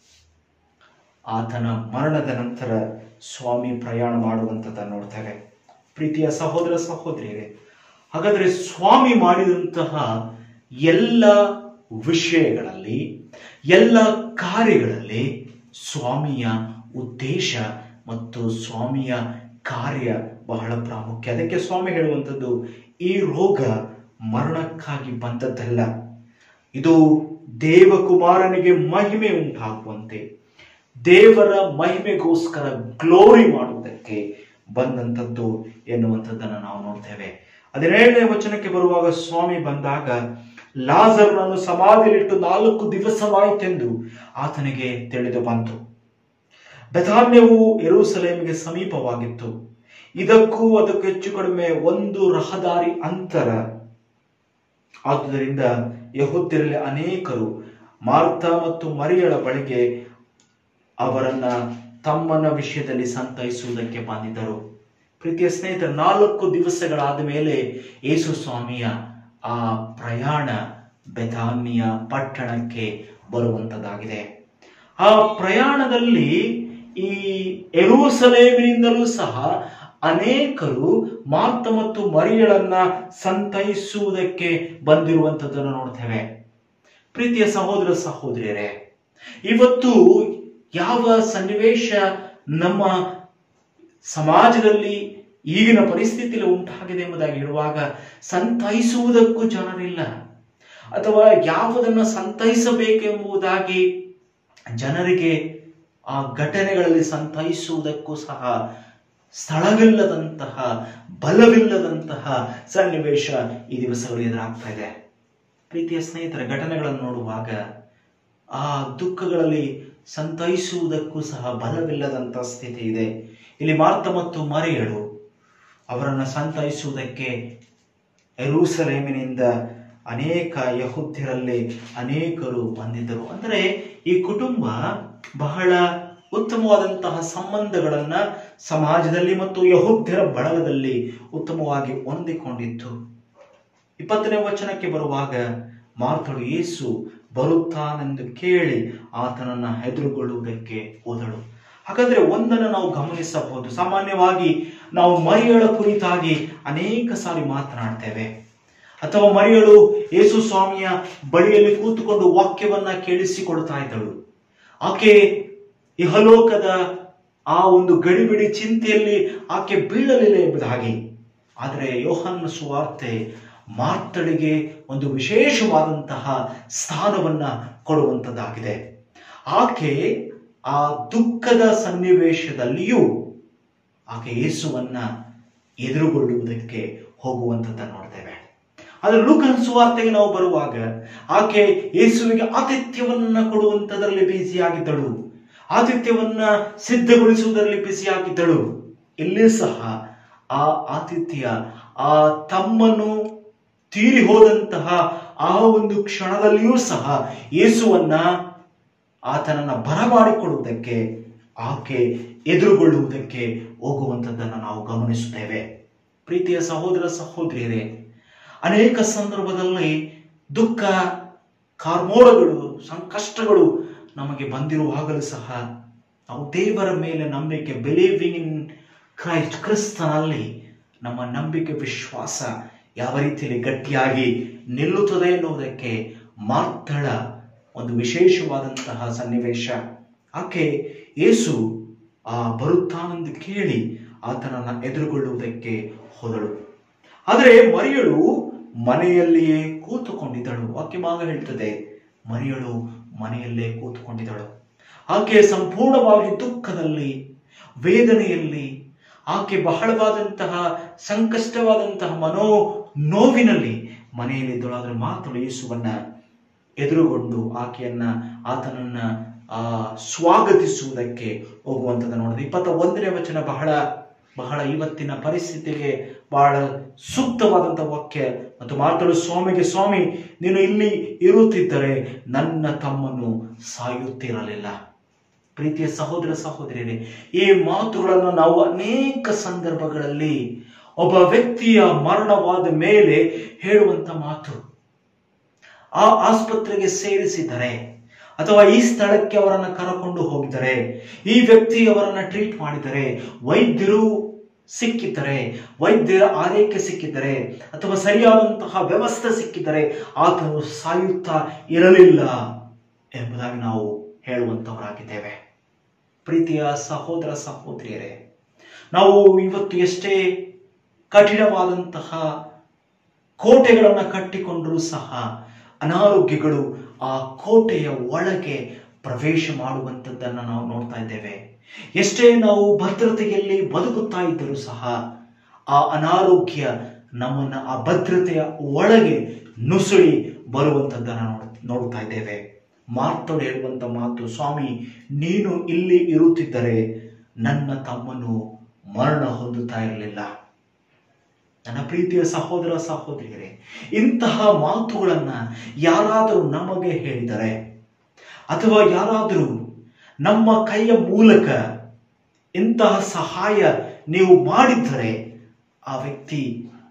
ಆತನ ಮರಣದ ನಂತರ ಸ್ವಾಮಿ ಪ್ರಯಾಣ ಮಾಡುವಂಥದ್ದನ್ನು ನೋಡ್ತೇವೆ ಪ್ರೀತಿಯ ಸಹೋದರ ಸಹೋದರಿಯರೇ ಹಾಗಾದ್ರೆ ಸ್ವಾಮಿ ಮಾಡಿದಂತಹ ಎಲ್ಲ ವಿಷಯಗಳಲ್ಲಿ ಎಲ್ಲ ಕಾರ್ಯಗಳಲ್ಲಿ ಸ್ವಾಮಿಯ ಉದ್ದೇಶ ಮತ್ತು ಸ್ವಾಮಿಯ ಕಾರ್ಯ ಬಹಳ ಪ್ರಾಮುಖ್ಯ ಅದಕ್ಕೆ ಸ್ವಾಮಿ ಹೇಳುವಂಥದ್ದು ಈ ರೋಗ ಮರಣಕ್ಕಾಗಿ ಬಂದದ್ದಲ್ಲ ಇದು ದೇವಕುಮಾರನಿಗೆ ಮಹಿಮೆ ಉಂಟಾಗುವಂತೆ ದೇವರ ಮಹಿಮೆಗೋಸ್ಕರ ಗ್ಲೋರಿ ಮಾಡುವುದಕ್ಕೆ ಬಂದಂಥದ್ದು ಎನ್ನುವಂಥದ್ದನ್ನು ನಾವು ನೋಡ್ತೇವೆ ಹದಿನೇಳನೇ ವಚನಕ್ಕೆ ಬರುವಾಗ ಸ್ವಾಮಿ ಬಂದಾಗ ಲಾಜರ್ನನ್ನು ಸಮಾಧಿಯಲ್ಲಿಟ್ಟು ನಾಲ್ಕು ದಿವಸವಾಯಿತೆಂದು ಆತನಿಗೆ ತಿಳಿದು ಬಂತು ಬೆಥಾನ್ಯವು ಎರುಸಲೇಮಿಗೆ ಸಮೀಪವಾಗಿತ್ತು ಇದಕ್ಕೂ ಅದಕ್ಕೂ ಹೆಚ್ಚು ಕಡಿಮೆ ಒಂದು ರಹದಾರಿ ಅಂತರ ಆದುದರಿಂದ ಯಹುದ್ಯರಲ್ಲಿ ಅನೇಕರು ಮಾರ್ಥ ಮತ್ತು ಮರಿಯಳ ಬಳಿಗೆ ಅವರನ್ನ ತಮ್ಮನ ವಿಷಯದಲ್ಲಿ ಸಂತೈಸುವುದಕ್ಕೆ ಬಂದಿದ್ದರು ಪ್ರೀತಿಯ ಸ್ನೇಹಿತರ ನಾಲ್ಕು ದಿವಸಗಳಾದ ಮೇಲೆ ಯೇಸು ಸ್ವಾಮಿಯ ಆ ಪ್ರಯಾಣ ಬೆಥಾನ್ಯ ಪಟ್ಟಣಕ್ಕೆ ಬರುವಂತದ್ದಾಗಿದೆ ಆ ಪ್ರಯಾಣದಲ್ಲಿ ಈ ಎರುಸಲೇಮಿನಿಂದಲೂ ಸಹ ಅನೇಕರು ಮಾರ್ತ ಮತ್ತು ಮರಿಯಳನ್ನ ಸಂತೈಸುವುದಕ್ಕೆ ಬಂದಿರುವಂತದ್ದನ್ನು ನೋಡ್ತೇವೆ ಪ್ರೀತಿಯ ಸಹೋದರ ಸಹೋದರಿಯರೇ ಇವತ್ತು ಯಾವ ಸನ್ನಿವೇಶ ನಮ್ಮ ಸಮಾಜದಲ್ಲಿ ಈಗಿನ ಪರಿಸ್ಥಿತಿಯಲ್ಲಿ ಉಂಟಾಗಿದೆ ಎಂಬುದಾಗಿ ಹೇಳುವಾಗ ಸಂತೈಸುವುದಕ್ಕೂ ಜನರಿಲ್ಲ ಅಥವಾ ಯಾವುದನ್ನು ಸಂತೈಸಬೇಕೆಂಬುದಾಗಿ ಜನರಿಗೆ ಆ ಘಟನೆಗಳಲ್ಲಿ ಸಂತೈಸುವುದಕ್ಕೂ ಸಹ ಸ್ಥಳವಿಲ್ಲದಂತಹ ಬಲವಿಲ್ಲದಂತಹ ಸನ್ನಿವೇಶ ಈ ದಿವಸಗಳು ಎದುರಾಗ್ತಾ ಇದೆ ಪ್ರೀತಿಯ ಸ್ನೇಹಿತರ ಘಟನೆಗಳನ್ನು ನೋಡುವಾಗ ಆ ದುಃಖಗಳಲ್ಲಿ ಸಂತೈಸುವುದಕ್ಕೂ ಸಹ ಬಲವಿಲ್ಲದಂತಹ ಸ್ಥಿತಿ ಇದೆ ಇಲ್ಲಿ ಮಾರ್ತ ಮತ್ತು ಮರಿಯಳು ಅವರನ್ನು ಸಂತೈಸುವುದಕ್ಕೆ ಎರೂಸಲೇಮಿನಿಂದ ಅನೇಕ ಯಹುದ್ಯರಲ್ಲಿ ಅನೇಕರು ಬಂದಿದ್ದರು ಅಂದರೆ ಈ ಕುಟುಂಬ ಬಹಳ ಉತ್ತಮವಾದಂತಹ ಸಂಬಂಧಗಳನ್ನ ಸಮಾಜದಲ್ಲಿ ಮತ್ತು ಯಹುದ್ಯರ ಬಳಗದಲ್ಲಿ ಉತ್ತಮವಾಗಿ ಹೊಂದಿಕೊಂಡಿತ್ತು ಇಪ್ಪತ್ತನೇ ವಚನಕ್ಕೆ ಬರುವಾಗ ಮಾರ್ತಳು ಯೇಸು ಬರುತ್ತಾನೆಂದು ಕೇಳಿ ಆತನನ್ನ ಎದುರುಗೊಳ್ಳುವುದಕ್ಕೆ ಹೋದಳು ಹಾಗಾದ್ರೆ ಒಂದನ್ನು ನಾವು ಗಮನಿಸಬಹುದು ಸಾಮಾನ್ಯವಾಗಿ ನಾವು ಮರಿಯಳ ಕುರಿತಾಗಿ ಅನೇಕ ಸಾರಿ ಮಾತನಾಡ್ತೇವೆ ಅಥವಾ ಮರಿಯಳು ಯೇಸು ಸ್ವಾಮಿಯ ಬಳಿಯಲ್ಲಿ ಕೂತುಕೊಂಡು ವಾಕ್ಯವನ್ನ ಕೇಳಿಸಿಕೊಡ್ತಾ ಇದ್ದಳು ಆಕೆ ಇಹಲೋಕದ ಆ ಒಂದು ಗಡಿಬಿಡಿ ಚಿಂತೆಯಲ್ಲಿ ಆಕೆ ಬೀಳಲಿಲ್ಲ ಎಂಬುದಾಗಿ ಆದರೆ ಯೋಹನ್ನ ಸುವಾರ್ತೆ ಮಾರ್ತಳಿಗೆ ಒಂದು ವಿಶೇಷವಾದಂತಹ ಸ್ಥಾನವನ್ನ ಕೊಡುವಂಥದ್ದಾಗಿದೆ ಆಕೆ ಆ ದುಃಖದ ಸನ್ನಿವೇಶದಲ್ಲಿಯೂ ಆಕೆ ಯೇಸುವನ್ನ ಎದುರುಗೊಳ್ಳುವುದಕ್ಕೆ ಹೋಗುವಂಥದ್ದನ್ನು ನೋಡ್ತೇವೆ ಆದರೆ ಲೂಕನ ಸುವಾರ್ತೆಗೆ ನಾವು ಬರುವಾಗ ಆಕೆ ಯೇಸುವಿಗೆ ಆತಿಥ್ಯವನ್ನ ಕೊಡುವಂಥದ್ರಲ್ಲಿ ಬ್ಯುಸಿಯಾಗಿದ್ದಳು ಆತಿಥ್ಯವನ್ನ ಸಿದ್ಧಗೊಳಿಸುವುದರಲ್ಲಿ ಬ್ಯುಸಿಯಾಗಿದ್ದಳು ಇಲ್ಲಿ ಸಹ ಆ ಆತಿಥ್ಯ ಆ ತಮ್ಮನು ತೀರಿ ಹೋದಂತಹ ಆ ಒಂದು ಕ್ಷಣದಲ್ಲಿಯೂ ಸಹ ಯೇಸುವನ್ನ ಆತನನ್ನ ಬರಮಾಡಿಕೊಳ್ಳುವುದಕ್ಕೆ ಆಕೆ ಎದುರುಗೊಳ್ಳುವುದಕ್ಕೆ ಹೋಗುವಂಥದ್ದನ್ನು ನಾವು ಗಮನಿಸುತ್ತೇವೆ ಪ್ರೀತಿಯ ಸಹೋದರ ಸಹೋದರಿಯರೇ ಅನೇಕ ಸಂದರ್ಭದಲ್ಲಿ ದುಃಖ ಕಾರ್ಮೋಡಗಳು ಸಂಕಷ್ಟಗಳು ನಮಗೆ ಬಂದಿರುವಾಗಲೂ ಸಹ ನಾವು ದೇವರ ಮೇಲೆ ನಂಬಿಕೆ ಬಿಲೀವಿಂಗ್ ಇನ್ ಕ್ರೈಸ್ಟ್ ಕ್ರಿಸ್ತನಲ್ಲಿ ನಮ್ಮ ನಂಬಿಕೆ ವಿಶ್ವಾಸ ಯಾವ ರೀತಿಯಲ್ಲಿ ಗಟ್ಟಿಯಾಗಿ ನಿಲ್ಲುತ್ತದೆ ಎನ್ನುವುದಕ್ಕೆ ಮಾರ್ತಳ ಒಂದು ವಿಶೇಷವಾದಂತಹ ಸನ್ನಿವೇಶ ಆಕೆ ಯೇಸು ಆ ಬರುತ್ತಾನೆಂದು ಕೇಳಿ ಆತನನ್ನ ಎದುರುಗೊಳ್ಳುವುದಕ್ಕೆ ಹೋದಳು ಆದರೆ ಮರಿಯಳು ಮನೆಯಲ್ಲಿಯೇ ಕೂತುಕೊಂಡಿದ್ದಳು ಆಕೆ ಮಾಗ ಹೇಳ್ತದೆ ಮರಿಯಳು ಮನೆಯಲ್ಲೇ ಕೂತುಕೊಂಡಿದ್ದಳು ಆಕೆ ಸಂಪೂರ್ಣವಾಗಿ ದುಃಖದಲ್ಲಿ ವೇದನೆಯಲ್ಲಿ ಆಕೆ ಬಹಳವಾದಂತಹ ಸಂಕಷ್ಟವಾದಂತಹ ಮನೋ ನೋವಿನಲ್ಲಿ ಮನೆಯಲ್ಲಿದ್ದಳು ಆದರೆ ಮಾತಳು ಯೇಸುವನ್ನ ಎದುರುಗೊಂಡು ಆಕೆಯನ್ನ ಆತನನ್ನ ಆ ಸ್ವಾಗತಿಸುವುದಕ್ಕೆ ಹೋಗುವಂಥದ್ದು ನೋಡಿದ್ರೆ ಇಪ್ಪತ್ತ ಒಂದನೇ ವಚನ ಬಹಳ ಬಹಳ ಇವತ್ತಿನ ಪರಿಸ್ಥಿತಿಗೆ ಬಹಳ ಸೂಕ್ತವಾದಂಥ ವಾಕ್ಯ ಮತ್ತು ಮಾತಳು ಸ್ವಾಮಿಗೆ ಸ್ವಾಮಿ ನೀನು ಇಲ್ಲಿ ಇರುತ್ತಿದ್ದರೆ ನನ್ನ ತಮ್ಮನು ಸಾಯುತ್ತಿರಲಿಲ್ಲ ಪ್ರೀತಿಯ ಸಹೋದರ ಸಹೋದರಿಯರೇ ಈ ಮಾತುಗಳನ್ನು ನಾವು ಅನೇಕ ಸಂದರ್ಭಗಳಲ್ಲಿ ಒಬ್ಬ ವ್ಯಕ್ತಿಯ ಮರಣವಾದ ಮೇಲೆ ಹೇಳುವಂತ ಮಾತು ಆ ಆಸ್ಪತ್ರೆಗೆ ಸೇರಿಸಿದರೆ ಅಥವಾ ಈ ಸ್ಥಳಕ್ಕೆ ಅವರನ್ನ ಕರಕೊಂಡು ಹೋಗಿದರೆ ಈ ವ್ಯಕ್ತಿ ಅವರನ್ನ ಟ್ರೀಟ್ ಮಾಡಿದರೆ ವೈದ್ಯರು ಸಿಕ್ಕಿದ್ದರೆ ವೈದ್ಯರ ಆರೈಕೆ ಸಿಕ್ಕಿದ್ದರೆ ಅಥವಾ ಸರಿಯಾದಂತಹ ವ್ಯವಸ್ಥೆ ಸಿಕ್ಕಿದ್ದರೆ ಆತನು ಸಾಯುತ್ತಾ ಇರಲಿಲ್ಲ ಎಂಬುದಾಗಿ ನಾವು ಹೇಳುವಂತವರಾಗಿದ್ದೇವೆ ಪ್ರೀತಿಯ ಸಹೋದರ ಸಹೋದರಿಯರೇ ನಾವು ಇವತ್ತು ಎಷ್ಟೇ ಕಠಿಣವಾದಂತಹ ಕೋಟೆಗಳನ್ನು ಕಟ್ಟಿಕೊಂಡರೂ ಸಹ ಅನಾರೋಗ್ಯಗಳು ಆ ಕೋಟೆಯ ಒಳಗೆ ಪ್ರವೇಶ ಮಾಡುವಂಥದ್ದನ್ನು ನಾವು ನೋಡ್ತಾ ಇದ್ದೇವೆ ಎಷ್ಟೇ ನಾವು ಭದ್ರತೆಯಲ್ಲಿ ಬದುಕುತ್ತಾ ಇದ್ದರೂ ಸಹ ಆ ಅನಾರೋಗ್ಯ ನಮ್ಮನ್ನ ಆ ಭದ್ರತೆಯ ಒಳಗೆ ನುಸುಳಿ ಬರುವಂಥದ್ದನ್ನು ನೋಡ್ ನೋಡ್ತಾ ಇದ್ದೇವೆ ಮಾರ್ತಳು ಹೇಳುವಂತ ಮಾತು ಸ್ವಾಮಿ ನೀನು ಇಲ್ಲಿ ಇರುತ್ತಿದ್ದರೆ ನನ್ನ ತಮ್ಮನು ಮರಣ ಹೊಂದುತ್ತಾ ಇರಲಿಲ್ಲ ನನ್ನ ಪ್ರೀತಿಯ ಸಹೋದರ ಸಹೋದರಿಯರೇ ಇಂತಹ ಮಾತುಗಳನ್ನ ಯಾರಾದರೂ ನಮಗೆ ಹೇಳಿದರೆ ಅಥವಾ ಯಾರಾದರೂ ನಮ್ಮ ಕೈಯ ಮೂಲಕ ಇಂತಹ ಸಹಾಯ ನೀವು ಮಾಡಿದ್ದರೆ ಆ ವ್ಯಕ್ತಿ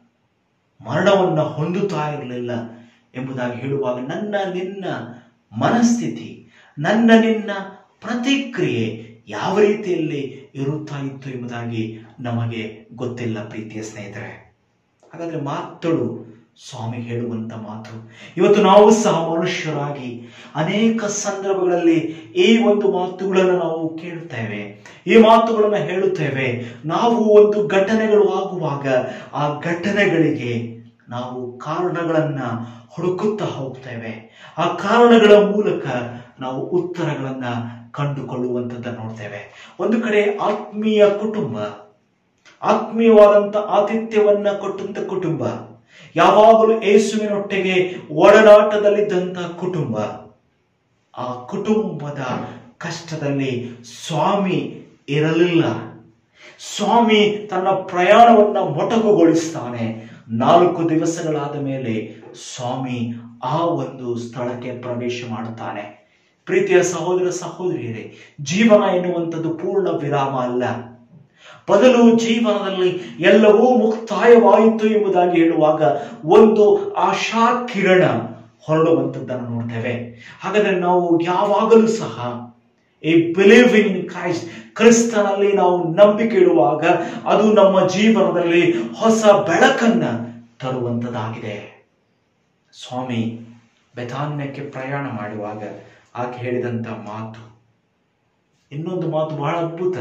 ಮರಣವನ್ನ ಹೊಂದುತ್ತಾ ಇರಲಿಲ್ಲ ಎಂಬುದಾಗಿ ಹೇಳುವಾಗ ನನ್ನ ನಿನ್ನ ಮನಸ್ಥಿತಿ ನನ್ನ ನಿನ್ನ ಪ್ರತಿಕ್ರಿಯೆ ಯಾವ ರೀತಿಯಲ್ಲಿ ಇರುತ್ತಾ ಇತ್ತು ಎಂಬುದಾಗಿ ನಮಗೆ ಗೊತ್ತಿಲ್ಲ ಪ್ರೀತಿಯ ಸ್ನೇಹಿತರೆ ಹಾಗಾದ್ರೆ ಮಾತುಗಳು ಸ್ವಾಮಿ ಹೇಳುವಂತ ಮಾತು ಇವತ್ತು ನಾವು ಸಹ ಮನುಷ್ಯರಾಗಿ ಅನೇಕ ಸಂದರ್ಭಗಳಲ್ಲಿ ಈ ಒಂದು ಮಾತುಗಳನ್ನು ನಾವು ಕೇಳುತ್ತೇವೆ ಈ ಮಾತುಗಳನ್ನು ಹೇಳುತ್ತೇವೆ ನಾವು ಒಂದು ಘಟನೆಗಳು ಆಗುವಾಗ ಆ ಘಟನೆಗಳಿಗೆ ನಾವು ಕಾರಣಗಳನ್ನ ಹುಡುಕುತ್ತಾ ಹೋಗ್ತೇವೆ ಆ ಕಾರಣಗಳ ಮೂಲಕ ನಾವು ಉತ್ತರಗಳನ್ನ ಕಂಡುಕೊಳ್ಳುವಂಥದ್ದನ್ನು ನೋಡ್ತೇವೆ ಒಂದು ಕಡೆ ಆತ್ಮೀಯ ಕುಟುಂಬ ಆತ್ಮೀಯವಾದಂತ ಆತಿಥ್ಯವನ್ನ ಕೊಟ್ಟಂತ ಕುಟುಂಬ ಯಾವಾಗಲೂ ಯೇಸುವಿನೊಟ್ಟಿಗೆ ಒಡನಾಟದಲ್ಲಿದ್ದಂತ ಕುಟುಂಬ ಆ ಕುಟುಂಬದ ಕಷ್ಟದಲ್ಲಿ ಸ್ವಾಮಿ ಇರಲಿಲ್ಲ ಸ್ವಾಮಿ ತನ್ನ ಪ್ರಯಾಣವನ್ನ ಮೊಟಕುಗೊಳಿಸ್ತಾನೆ ನಾಲ್ಕು ದಿವಸಗಳಾದ ಮೇಲೆ ಸ್ವಾಮಿ ಆ ಒಂದು ಸ್ಥಳಕ್ಕೆ ಪ್ರವೇಶ ಮಾಡುತ್ತಾನೆ ಪ್ರೀತಿಯ ಸಹೋದರ ಸಹೋದರಿಯರೇ ಜೀವನ ಎನ್ನುವಂಥದ್ದು ಪೂರ್ಣ ವಿರಾಮ ಅಲ್ಲ ಬದಲು ಜೀವನದಲ್ಲಿ ಎಲ್ಲವೂ ಮುಕ್ತಾಯವಾಯಿತು ಎಂಬುದಾಗಿ ಹೇಳುವಾಗ ಒಂದು ಆಶಾ ಕಿರಣ ಹೊರಡುವಂಥದ್ದನ್ನು ನೋಡ್ತೇವೆ ಹಾಗಾದ್ರೆ ನಾವು ಯಾವಾಗಲೂ ಸಹ ಈ ಬಿಲೀವ್ ಇನ್ ಕ್ರೈಸ್ಟ್ ಕ್ರಿಸ್ತನಲ್ಲಿ ನಾವು ನಂಬಿಕೆ ಇಡುವಾಗ ಅದು ನಮ್ಮ ಜೀವನದಲ್ಲಿ ಹೊಸ ಬೆಳಕನ್ನ ತರುವಂಥದ್ದಾಗಿದೆ ಸ್ವಾಮಿ ಬೆತಾನ್ಯಕ್ಕೆ ಪ್ರಯಾಣ ಮಾಡುವಾಗ ಆಕೆ ಹೇಳಿದಂತ ಮಾತು ಇನ್ನೊಂದು ಮಾತು ಬಹಳ ಅದ್ಭುತ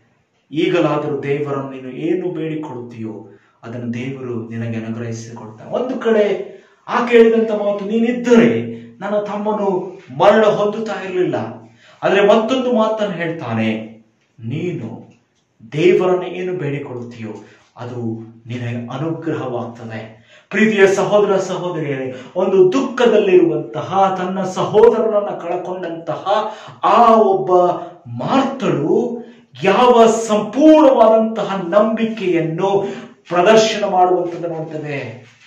ಈಗಲಾದರೂ ದೇವರನ್ನು ನೀನು ಏನು ಬೇಡಿಕೊಳ್ಳುತ್ತೀಯೋ ಅದನ್ನು ದೇವರು ನಿನಗೆ ಅನುಗ್ರಹಿಸಿ ಕೊಡ್ತಾನೆ ಒಂದು ಕಡೆ ಆಕೆ ಹೇಳಿದಂತ ಮಾತು ನೀನಿದ್ದರೆ ನನ್ನ ತಮ್ಮನು ಮರಣ ಹೊಂದುತ್ತಾ ಇರಲಿಲ್ಲ ಆದರೆ ಮತ್ತೊಂದು ಮಾತನ್ನು ಹೇಳ್ತಾನೆ ನೀನು ದೇವರನ್ನು ಏನು ಬೇಡಿಕೊಳ್ಳುತ್ತೀಯೋ ಅದು ನಿನಗೆ ಅನುಗ್ರಹವಾಗ್ತದೆ ಪ್ರೀತಿಯ ಸಹೋದರ ಸಹೋದರಿಯರೇ ಒಂದು ದುಃಖದಲ್ಲಿರುವಂತಹ ತನ್ನ ಸಹೋದರನನ್ನ ಕಳಕೊಂಡಂತಹ ಆ ಒಬ್ಬ ಮಾರ್ತಳು ಯಾವ ಸಂಪೂರ್ಣವಾದಂತಹ ನಂಬಿಕೆಯನ್ನು ಪ್ರದರ್ಶನ ಮಾಡುವಂಥದ್ದು ನೋಡ್ತದೆ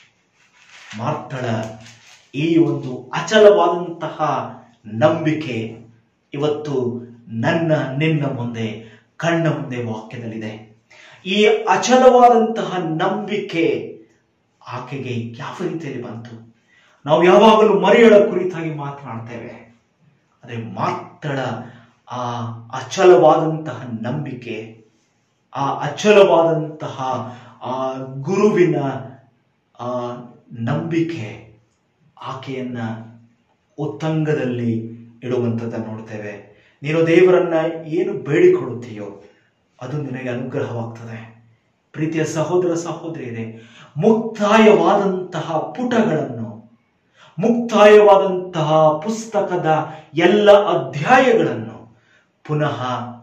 ಮಾರ್ತಳ ಈ ಒಂದು ಅಚಲವಾದಂತಹ ನಂಬಿಕೆ ಇವತ್ತು ನನ್ನ ನಿನ್ನ ಮುಂದೆ ಕಣ್ಣ ಮುಂದೆ ವಾಕ್ಯದಲ್ಲಿದೆ ಈ ಅಚಲವಾದಂತಹ ನಂಬಿಕೆ ಆಕೆಗೆ ಯಾವ ರೀತಿಯಲ್ಲಿ ಬಂತು ನಾವು ಯಾವಾಗಲೂ ಮರಿಯಳ ಕುರಿತಾಗಿ ಮಾತನಾಡ್ತೇವೆ ಅದೇ ಮಾತಳ ಆ ಅಚಲವಾದಂತಹ ನಂಬಿಕೆ ಆ ಅಚಲವಾದಂತಹ ಆ ಗುರುವಿನ ಆ ನಂಬಿಕೆ ಆಕೆಯನ್ನ ಉತ್ತಂಗದಲ್ಲಿ ಇಡುವಂಥದ್ದನ್ನು ನೋಡ್ತೇವೆ ನೀನು ದೇವರನ್ನ ಏನು ಬೇಡಿಕೊಳ್ಳುತ್ತೀಯೋ ಅದು ನಿನಗೆ ಅನುಗ್ರಹವಾಗ್ತದೆ ಪ್ರೀತಿಯ ಸಹೋದರ ಸಹೋದರಿಯರೇ ಮುಕ್ತಾಯವಾದಂತಹ ಪುಟಗಳನ್ನು ಮುಕ್ತಾಯವಾದಂತಹ ಪುಸ್ತಕದ ಎಲ್ಲ ಅಧ್ಯಾಯಗಳನ್ನು ಪುನಃ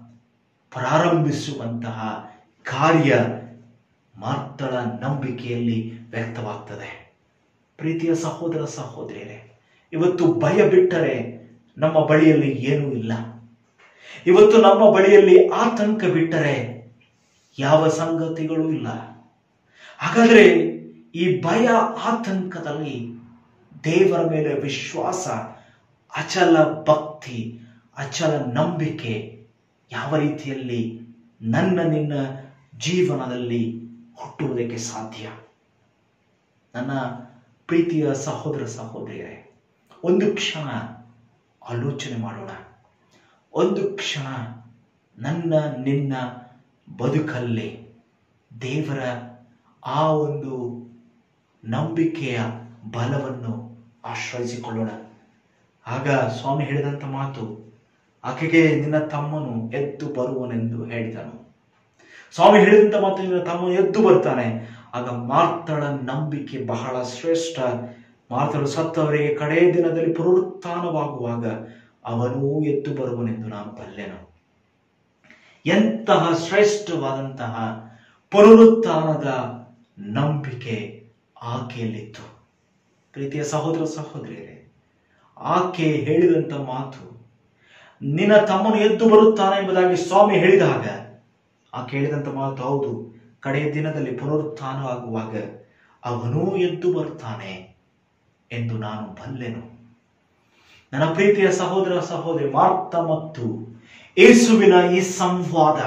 ಪ್ರಾರಂಭಿಸುವಂತಹ ಕಾರ್ಯ ಮಾತಳ ನಂಬಿಕೆಯಲ್ಲಿ ವ್ಯಕ್ತವಾಗ್ತದೆ ಪ್ರೀತಿಯ ಸಹೋದರ ಸಹೋದರಿಯರೇ ಇವತ್ತು ಭಯ ಬಿಟ್ಟರೆ ನಮ್ಮ ಬಳಿಯಲ್ಲಿ ಏನೂ ಇಲ್ಲ ಇವತ್ತು ನಮ್ಮ ಬಳಿಯಲ್ಲಿ ಆತಂಕ ಬಿಟ್ಟರೆ ಯಾವ ಸಂಗತಿಗಳೂ ಇಲ್ಲ ಹಾಗಾದ್ರೆ ಈ ಭಯ ಆತಂಕದಲ್ಲಿ ದೇವರ ಮೇಲೆ ವಿಶ್ವಾಸ ಅಚಲ ಭಕ್ತಿ ಅಚಲ ನಂಬಿಕೆ ಯಾವ ರೀತಿಯಲ್ಲಿ ನನ್ನ ನಿನ್ನ ಜೀವನದಲ್ಲಿ ಹುಟ್ಟುವುದಕ್ಕೆ ಸಾಧ್ಯ ನನ್ನ ಪ್ರೀತಿಯ ಸಹೋದರ ಸಹೋದರಿಯರೇ ಒಂದು ಕ್ಷಣ ಆಲೋಚನೆ ಮಾಡೋಣ ಒಂದು ಕ್ಷಣ ನನ್ನ ನಿನ್ನ ಬದುಕಲ್ಲಿ ದೇವರ ಆ ಒಂದು ನಂಬಿಕೆಯ ಬಲವನ್ನು ಆಶ್ರಯಿಸಿಕೊಳ್ಳೋಣ ಆಗ ಸ್ವಾಮಿ ಹೇಳಿದಂಥ ಮಾತು ಆಕೆಗೆ ನಿನ್ನ ತಮ್ಮನು ಎದ್ದು ಬರುವನೆಂದು ಹೇಳಿದನು ಸ್ವಾಮಿ ಹೇಳಿದಂಥ ಮಾತು ನಿನ್ನ ತಮ್ಮನು ಎದ್ದು ಬರ್ತಾನೆ ಆಗ ಮಾರ್ತಳ ನಂಬಿಕೆ ಬಹಳ ಶ್ರೇಷ್ಠ ಮಾರ್ತಳು ಸತ್ತವರಿಗೆ ಕಡೇ ದಿನದಲ್ಲಿ ಪುನರುತ್ಥಾನವಾಗುವಾಗ ಅವನೂ ಎದ್ದು ಬರುವನೆಂದು ನಾನು ಬಲ್ಲೆನು ಎಂತಹ ಶ್ರೇಷ್ಠವಾದಂತಹ ಪುನರುತ್ಥಾನದ ನಂಬಿಕೆ ಆಕೆಯಲ್ಲಿತ್ತು ಪ್ರೀತಿಯ ಸಹೋದರ ಸಹೋದರಿಯರೇ ಆಕೆ ಹೇಳಿದಂತ ಮಾತು ನಿನ್ನ ತಮ್ಮನು ಎದ್ದು ಬರುತ್ತಾನೆ ಎಂಬುದಾಗಿ ಸ್ವಾಮಿ ಹೇಳಿದಾಗ ಆಕೆ ಹೇಳಿದಂತ ಮಾತು ಹೌದು ಕಡೆಯ ದಿನದಲ್ಲಿ ಪುನರುತ್ಥಾನವಾಗುವಾಗ ಅವನೂ ಎದ್ದು ಬರುತ್ತಾನೆ ಎಂದು ನಾನು ಬಲ್ಲೆನು ನನ್ನ ಪ್ರೀತಿಯ ಸಹೋದರ ಸಹೋದರಿ ಮಾರ್ತ ಮತ್ತು ಯೇಸುವಿನ ಈ ಸಂವಾದ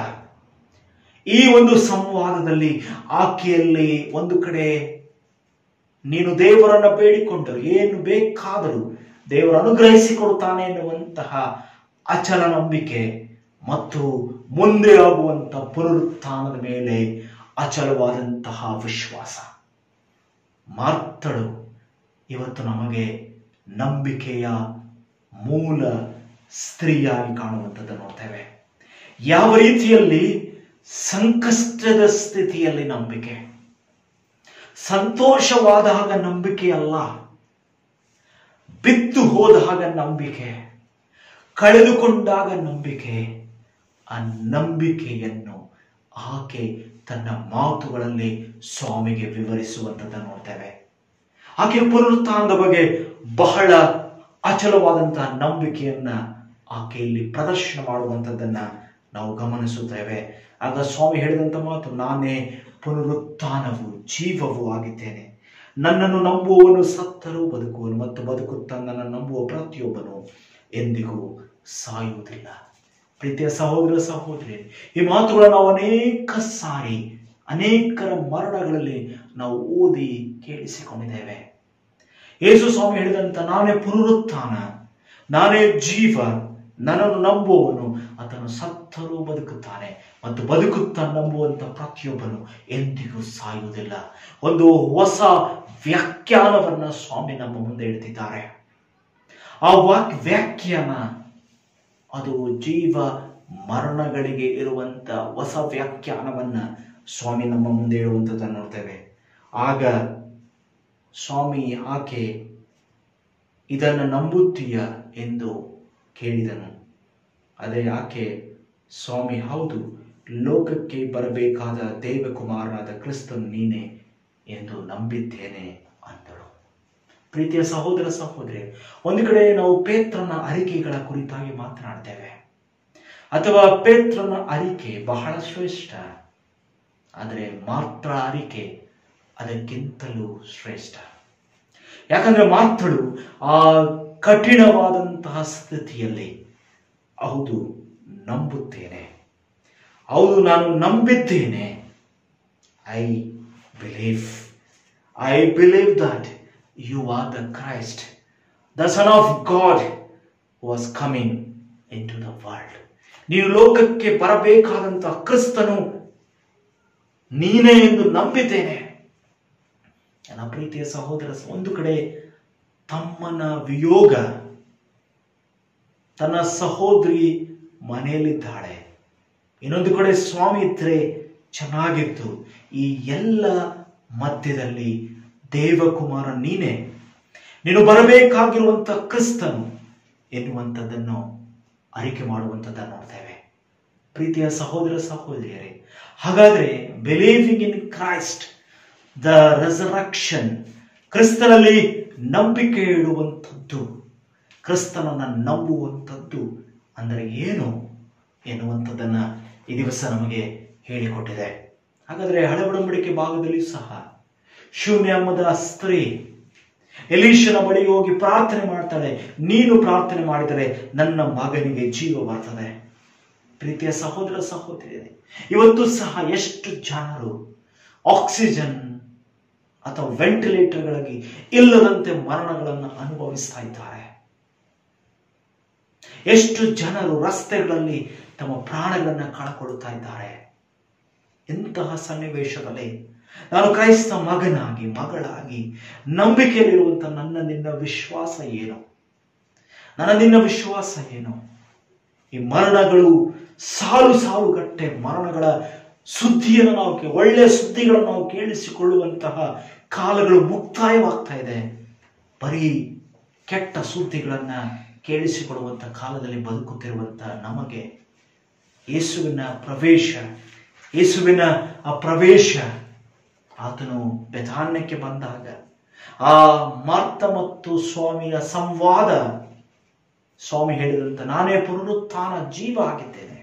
ಈ ಒಂದು ಸಂವಾದದಲ್ಲಿ ಆಕೆಯಲ್ಲಿ ಒಂದು ಕಡೆ ನೀನು ದೇವರನ್ನ ಬೇಡಿಕೊಂಡರು ಏನು ಬೇಕಾದರೂ ದೇವರು ಅನುಗ್ರಹಿಸಿಕೊಡುತ್ತಾನೆ ಎನ್ನುವಂತಹ ಅಚಲ ನಂಬಿಕೆ ಮತ್ತು ಮುಂದೆ ಆಗುವಂತಹ ಪುನರುತ್ಥಾನದ ಮೇಲೆ ಅಚಲವಾದಂತಹ ವಿಶ್ವಾಸ ಮಾರ್ತಳು ಇವತ್ತು ನಮಗೆ ನಂಬಿಕೆಯ ಮೂಲ ಸ್ತ್ರೀಯಾಗಿ ಕಾಣುವಂಥದ್ದು ನೋಡ್ತೇವೆ ಯಾವ ರೀತಿಯಲ್ಲಿ ಸಂಕಷ್ಟದ ಸ್ಥಿತಿಯಲ್ಲಿ ನಂಬಿಕೆ ಸಂತೋಷವಾದಾಗ ನಂಬಿಕೆ ಅಲ್ಲ ಬಿದ್ದು ಹೋದಾಗ ನಂಬಿಕೆ ಕಳೆದುಕೊಂಡಾಗ ನಂಬಿಕೆ ಆ ನಂಬಿಕೆಯನ್ನು ಆಕೆ ತನ್ನ ಮಾತುಗಳಲ್ಲಿ ಸ್ವಾಮಿಗೆ ವಿವರಿಸುವಂಥದ್ದನ್ನು ನೋಡ್ತೇವೆ ಆಕೆ ಪುನರುತ್ಥಾನದ ಬಗ್ಗೆ ಬಹಳ ಅಚಲವಾದಂತಹ ನಂಬಿಕೆಯನ್ನ ಆಕೆಯಲ್ಲಿ ಪ್ರದರ್ಶನ ಮಾಡುವಂಥದ್ದನ್ನ ನಾವು ಗಮನಿಸುತ್ತೇವೆ ಆಗ ಸ್ವಾಮಿ ಹೇಳಿದಂತ ಮಾತು ನಾನೇ ಪುನರುತ್ಥಾನವು ಜೀವವೂ ಆಗಿದ್ದೇನೆ ನನ್ನನ್ನು ನಂಬುವವನು ಸತ್ತರೂ ಬದುಕುವನು ಮತ್ತು ಬದುಕುತ್ತಾ ನನ್ನ ನಂಬುವ ಪ್ರತಿಯೊಬ್ಬನು ಎಂದಿಗೂ ಸಾಯುವುದಿಲ್ಲ ಪ್ರೀತಿಯ ಸಹೋದರ ಸಹೋದರಿ ಈ ಮಾತುಗಳನ್ನು ನಾವು ಅನೇಕ ಸಾರಿ ಅನೇಕರ ಮರಣಗಳಲ್ಲಿ ನಾವು ಓದಿ ಕೇಳಿಸಿಕೊಂಡಿದ್ದೇವೆ ಯೇಸು ಸ್ವಾಮಿ ಹೇಳಿದಂತ ನಾನೇ ಪುನರುತ್ಥಾನ ನಾನೇ ಜೀವ ನನ್ನನ್ನು ನಂಬುವವನು ಆತನು ಸತ್ತರೂ ಬದುಕುತ್ತಾನೆ ಮತ್ತು ಬದುಕುತ್ತಾ ನಂಬುವಂತ ಪ್ರತಿಯೊಬ್ಬನು ಎಂದಿಗೂ ಸಾಯುವುದಿಲ್ಲ ಒಂದು ಹೊಸ ವ್ಯಾಖ್ಯಾನವನ್ನ ಸ್ವಾಮಿ ನಮ್ಮ ಮುಂದೆ ಇಡ್ತಿದ್ದಾರೆ ಆ ವಾಕ್ ವ್ಯಾಖ್ಯಾನ ಅದು ಜೀವ ಮರಣಗಳಿಗೆ ಇರುವಂತ ಹೊಸ ವ್ಯಾಖ್ಯಾನವನ್ನ ಸ್ವಾಮಿ ನಮ್ಮ ಮುಂದೆ ಇಡುವಂಥದ್ದನ್ನು ನೋಡ್ತೇವೆ ಆಗ ಸ್ವಾಮಿ ಆಕೆ ಇದನ್ನು ನಂಬುತ್ತೀಯ ಎಂದು ಕೇಳಿದನು ಅದೇ ಆಕೆ ಸ್ವಾಮಿ ಹೌದು ಲೋಕಕ್ಕೆ ಬರಬೇಕಾದ ದೇವಕುಮಾರನಾದ ಕ್ರಿಸ್ತನು ನೀನೆ ಎಂದು ನಂಬಿದ್ದೇನೆ ಅಂದಳು ಪ್ರೀತಿಯ ಸಹೋದರ ಸಹೋದರಿ ಒಂದು ಕಡೆ ನಾವು ಪೇತ್ರನ ಅರಿಕೆಗಳ ಕುರಿತಾಗಿ ಮಾತನಾಡ್ತೇವೆ ಅಥವಾ ಪೇತ್ರನ ಅರಿಕೆ ಬಹಳ ಶ್ರೇಷ್ಠ ಆದರೆ ಮಾತ್ರ ಅರಿಕೆ ಅದಕ್ಕಿಂತಲೂ ಶ್ರೇಷ್ಠ ಯಾಕಂದ್ರೆ ಮಾತ್ರಳು ಆ ಕಠಿಣವಾದಂತಹ ಸ್ಥಿತಿಯಲ್ಲಿ ಹೌದು ನಂಬುತ್ತೇನೆ ಹೌದು ನಾನು ನಂಬಿದ್ದೇನೆ I believe I believe that you are the Christ the son of God was coming into the world ನೀವು ಲೋಕಕ್ಕೆ ಬರಬೇಕಾದಂತಹ ಕ್ರಿಸ್ತನು ನೀನೇ ಎಂದು ನಂಬಿದ್ದೇನೆ ನನ್ನ ಪ್ರೀತಿಯ ಸಹೋದರ ಒಂದು ಕಡೆ ತಮ್ಮನ ವಿಯೋಗ ತನ್ನ ಸಹೋದರಿ ಮನೆಯಲ್ಲಿದ್ದಾಳೆ ಇನ್ನೊಂದು ಕಡೆ ಸ್ವಾಮಿ ಇದ್ರೆ ಚೆನ್ನಾಗಿತ್ತು ಈ ಎಲ್ಲ ಮಧ್ಯದಲ್ಲಿ ದೇವಕುಮಾರ ನೀನೇ ನೀನು ಬರಬೇಕಾಗಿರುವಂತ ಕ್ರಿಸ್ತನು ಎನ್ನುವಂಥದ್ದನ್ನು ಅರಿಕೆ ಮಾಡುವಂಥದ್ದನ್ನು ನೋಡ್ತೇವೆ ಪ್ರೀತಿಯ ಸಹೋದರ ಸಹೋದರಿಯರೇ ಹಾಗಾದ್ರೆ believing in Christ the resurrection ಕ್ರಿಸ್ತನಲ್ಲಿ ನಂಬಿಕೆ ಇಡುವಂಥದ್ದು ಕ್ರಿಸ್ತನನ್ನ ನಂಬುವಂಥದ್ದು ಅಂದರೆ ಏನು ಎನ್ನುವಂಥದ್ದನ್ನ ಈ ದಿವಸ ನಮಗೆ ಹೇಳಿಕೊಟ್ಟಿದೆ ಹಾಗಾದ್ರೆ ಹಳೆ ಒಡಂಬಡಿಕೆ ಭಾಗದಲ್ಲಿ ಸಹ ಶೂನ್ಯಮ್ಮದ ಸ್ತ್ರೀ ಎಲೀಶನ ಬಳಿಗೆ ಹೋಗಿ ಪ್ರಾರ್ಥನೆ ಮಾಡ್ತಾಳೆ ನೀನು ಪ್ರಾರ್ಥನೆ ಮಾಡಿದರೆ ನನ್ನ ಮಗನಿಗೆ ಜೀವ ಬರ್ತದೆ ಪ್ರೀತಿಯ ಸಹೋದರ ಸಹೋದರಿಯರೇ ಇವತ್ತು ಸಹ ಎಷ್ಟು ಜನರು ಆಕ್ಸಿಜನ್ ಅಥವಾ ವೆಂಟಿಲೇಟರ್ಗಳಿಗೆ ಇಲ್ಲದಂತೆ ಮರಣಗಳನ್ನು ಅನುಭವಿಸ್ತಾ ಇದ್ದಾರೆ ಎಷ್ಟು ಜನರು ರಸ್ತೆಗಳಲ್ಲಿ ತಮ್ಮ ಪ್ರಾಣಗಳನ್ನು ಕಳ್ಕೊಳ್ಳುತ್ತಾ ಇದ್ದಾರೆ ಇಂತಹ ಸನ್ನಿವೇಶದಲ್ಲಿ ನಾನು ಕ್ರೈಸ್ತ ಮಗನಾಗಿ ಮಗಳಾಗಿ ನಂಬಿಕೆಯಲ್ಲಿರುವಂತ ನನ್ನ ನಿನ್ನ ವಿಶ್ವಾಸ ಏನು ನನ್ನ ನಿನ್ನ ವಿಶ್ವಾಸ ಏನು ಈ ಮರಣಗಳು ಸಾಲು ಸಾಲು ಗಟ್ಟೆ ಮರಣಗಳ ಸುದ್ದಿಯನ್ನು ನಾವು ಕೇ- ಒಳ್ಳೆಯ ಸುದ್ದಿಗಳನ್ನು ನಾವು ಕೇಳಿಸಿಕೊಳ್ಳುವಂತಹ ಕಾಲಗಳು ಮುಕ್ತಾಯವಾಗ್ತಾ ಇದೆ ಬರೀ ಕೆಟ್ಟ ಸುದ್ದಿಗಳನ್ನ ಕೇಳಿಸಿಕೊಳ್ಳುವಂತ ಕಾಲದಲ್ಲಿ ಬದುಕುತ್ತಿರುವಂತ ನಮಗೆ ಯೇಸುವಿನ ಪ್ರವೇಶ ಯೇಸುವಿನ ಆ ಪ್ರವೇಶ ಆತನು ಬೆಥಾನ್ಯಕ್ಕೆ ಬಂದಾಗ ಆ ಮಾರ್ತ ಮತ್ತು ಸ್ವಾಮಿಯ ಸಂವಾದ ಸ್ವಾಮಿ ಹೇಳಿದಂತ ನಾನೇ ಪುನರುತ್ಥಾನ ಜೀವ ಆಗಿದ್ದೇನೆ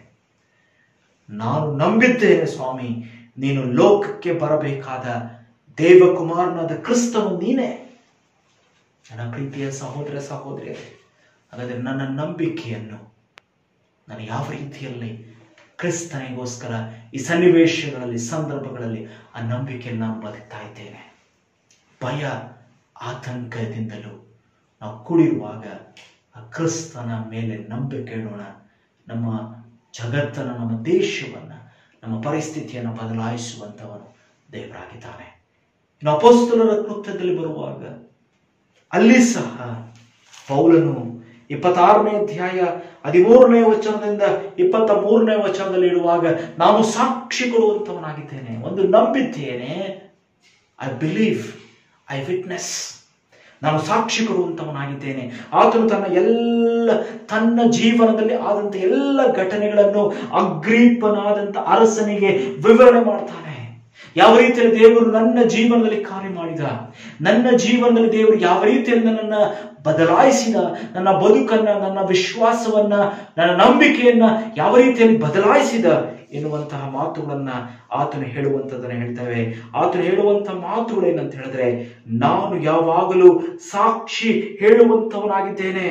ನಾನು ನಂಬಿದ್ದೇನೆ ಸ್ವಾಮಿ ನೀನು ಲೋಕಕ್ಕೆ ಬರಬೇಕಾದ ದೇವಕುಮಾರನಾದ ಕ್ರಿಸ್ತನು ನೀನೇ ನನ್ನ ಪ್ರೀತಿಯ ಸಹೋದರ ಸಹೋದರಿಯರೇ ಹಾಗಾದರೆ ನನ್ನ ನಂಬಿಕೆಯನ್ನು ನಾನು ಯಾವ ರೀತಿಯಲ್ಲಿ ಕ್ರಿಸ್ತನಿಗೋಸ್ಕರ ಈ ಸನ್ನಿವೇಶಗಳಲ್ಲಿ ಸಂದರ್ಭಗಳಲ್ಲಿ ಆ ನಂಬಿಕೆಯನ್ನು ನಾನು ಬದುಕ್ತಾ ಇದ್ದೇನೆ ಭಯ ಆತಂಕದಿಂದಲೂ ನಾವು ಕುಡಿಯುವಾಗ ಆ ಕ್ರಿಸ್ತನ ಮೇಲೆ ನಂಬಿಕೆ ಇಡೋಣ ನಮ್ಮ ಜಗತ್ತನ್ನು ನಮ್ಮ ದೇಶವನ್ನು ನಮ್ಮ ಪರಿಸ್ಥಿತಿಯನ್ನು ಬದಲಾಯಿಸುವಂಥವನು ದೇವರಾಗಿದ್ದಾನೆ ಇನ್ನು ಅಪೋಸ್ತಲರ ಕೃತ್ಯದಲ್ಲಿ ಬರುವಾಗ ಅಲ್ಲಿ ಸಹ ಪೌಲನು ಇಪ್ಪತ್ತಾರನೇ ಅಧ್ಯಾಯ ಹದಿಮೂರನೇ ವಚನದಿಂದ ಇಪ್ಪತ್ತ ಮೂರನೇ ವಚನದಲ್ಲಿ ಇಡುವಾಗ ನಾನು ಸಾಕ್ಷಿ ಕೊಡುವಂತವನಾಗಿದ್ದೇನೆ ಒಂದು ನಂಬಿದ್ದೇನೆ ಐ ಬಿಲೀವ್ ಐ ವಿಟ್ನೆಸ್ ನಾನು ಸಾಕ್ಷಿ ಕೊಡುವಂತವನಾಗಿದ್ದೇನೆ ಆತನು ತನ್ನ ಎಲ್ಲ ತನ್ನ ಜೀವನದಲ್ಲಿ ಆದಂತ ಎಲ್ಲ ಘಟನೆಗಳನ್ನು ಅಗ್ರೀಪನಾದಂತ ಅರಸನಿಗೆ ವಿವರಣೆ ಮಾಡ್ತಾನೆ ಯಾವ ರೀತಿಯಲ್ಲಿ ದೇವರು ನನ್ನ ಜೀವನದಲ್ಲಿ ಕಾರ್ಯ ಮಾಡಿದ ನನ್ನ ಜೀವನದಲ್ಲಿ ದೇವರು ಯಾವ ರೀತಿಯಲ್ಲಿ ನನ್ನನ್ನ ಬದಲಾಯಿಸಿದ ನನ್ನ ಬದುಕನ್ನ ನನ್ನ ವಿಶ್ವಾಸವನ್ನ ನನ್ನ ನಂಬಿಕೆಯನ್ನ ಯಾವ ರೀತಿಯಲ್ಲಿ ಬದಲಾಯಿಸಿದ ಎನ್ನುವಂತಹ ಮಾತುಗಳನ್ನ ಆತನು ಹೇಳುವಂತದನ್ನ ಹೇಳ್ತೇವೆ ಆತನು ಹೇಳುವಂತ ಮಾತುಗಳು ಏನಂತ ಹೇಳಿದ್ರೆ ನಾನು ಯಾವಾಗಲೂ ಸಾಕ್ಷಿ ಹೇಳುವಂತವನಾಗಿದ್ದೇನೆ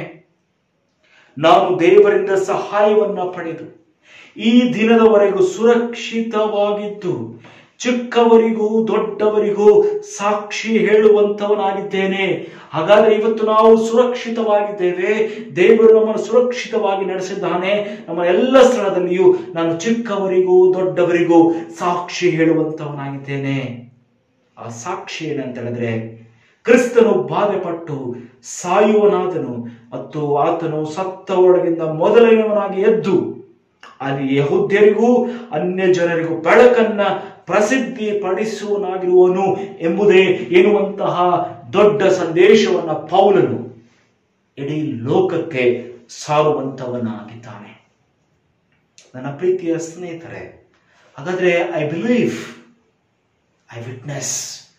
ನಾನು ದೇವರಿಂದ ಸಹಾಯವನ್ನ ಪಡೆದು ಈ ದಿನದವರೆಗೂ ಸುರಕ್ಷಿತವಾಗಿದ್ದು ಚಿಕ್ಕವರಿಗೂ ದೊಡ್ಡವರಿಗೂ ಸಾಕ್ಷಿ ಹೇಳುವಂತವನಾಗಿದ್ದೇನೆ ಹಾಗಾದ್ರೆ ಇವತ್ತು ನಾವು ಸುರಕ್ಷಿತವಾಗಿದ್ದೇವೆ ದೇವರು ನಮ್ಮನ್ನು ಸುರಕ್ಷಿತವಾಗಿ ನಡೆಸಿದ್ದಾನೆ ನಮ್ಮ ಎಲ್ಲ ಸ್ಥಳದಲ್ಲಿಯೂ ನಾನು ಚಿಕ್ಕವರಿಗೂ ದೊಡ್ಡವರಿಗೂ ಸಾಕ್ಷಿ ಹೇಳುವಂತವನಾಗಿದ್ದೇನೆ ಆ ಸಾಕ್ಷಿ ಏನಂತ ಹೇಳಿದ್ರೆ ಕ್ರಿಸ್ತನು ಬಾಧೆಪಟ್ಟು ಸಾಯುವನಾದನು ಮತ್ತು ಆತನು ಸತ್ತವೊಳಗಿಂದ ಮೊದಲನೆಯವನಾಗಿ ಎದ್ದು ಅಲ್ಲಿ ಯಹುದ್ಯರಿಗೂ ಅನ್ಯ ಜನರಿಗೂ ಬೆಳಕನ್ನ ಪ್ರಸಿದ್ಧಿ ಪಡಿಸುವನಾಗಿರುವನು ಎಂಬುದೇ ಎನ್ನುವಂತಹ ದೊಡ್ಡ ಸಂದೇಶವನ್ನ ಪೌಲನು ಇಡೀ ಲೋಕಕ್ಕೆ ಸಾರುವಂತವನಾಗಿದ್ದಾನೆ ನನ್ನ ಪ್ರೀತಿಯ ಸ್ನೇಹಿತರೆ ಹಾಗಾದ್ರೆ ಐ ಬಿಲೀವ್ ಐ ವಿಟ್ನೆಸ್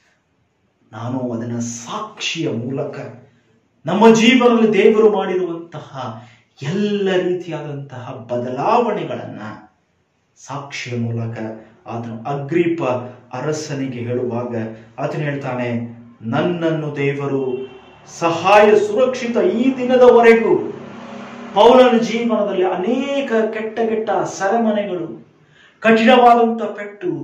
ನಾನು ಅದನ್ನ ಸಾಕ್ಷಿಯ ಮೂಲಕ ನಮ್ಮ ಜೀವನದಲ್ಲಿ ದೇವರು ಮಾಡಿರುವಂತಹ ಎಲ್ಲ ರೀತಿಯಾದಂತಹ ಬದಲಾವಣೆಗಳನ್ನ ಸಾಕ್ಷಿಯ ಮೂಲಕ ಆತನು ಅಗ್ರೀಪ ಅರಸನಿಗೆ ಹೇಳುವಾಗ ಆತನು ಹೇಳ್ತಾನೆ ನನ್ನನ್ನು ದೇವರು ಸಹಾಯ ಸುರಕ್ಷಿತ ಈ ದಿನದವರೆಗೂ ಪೌಲನ ಜೀವನದಲ್ಲಿ ಅನೇಕ ಕೆಟ್ಟ ಕೆಟ್ಟ ಸೆರೆಮನೆಗಳು ಕಠಿಣವಾದಂಥ ಪೆಟ್ಟು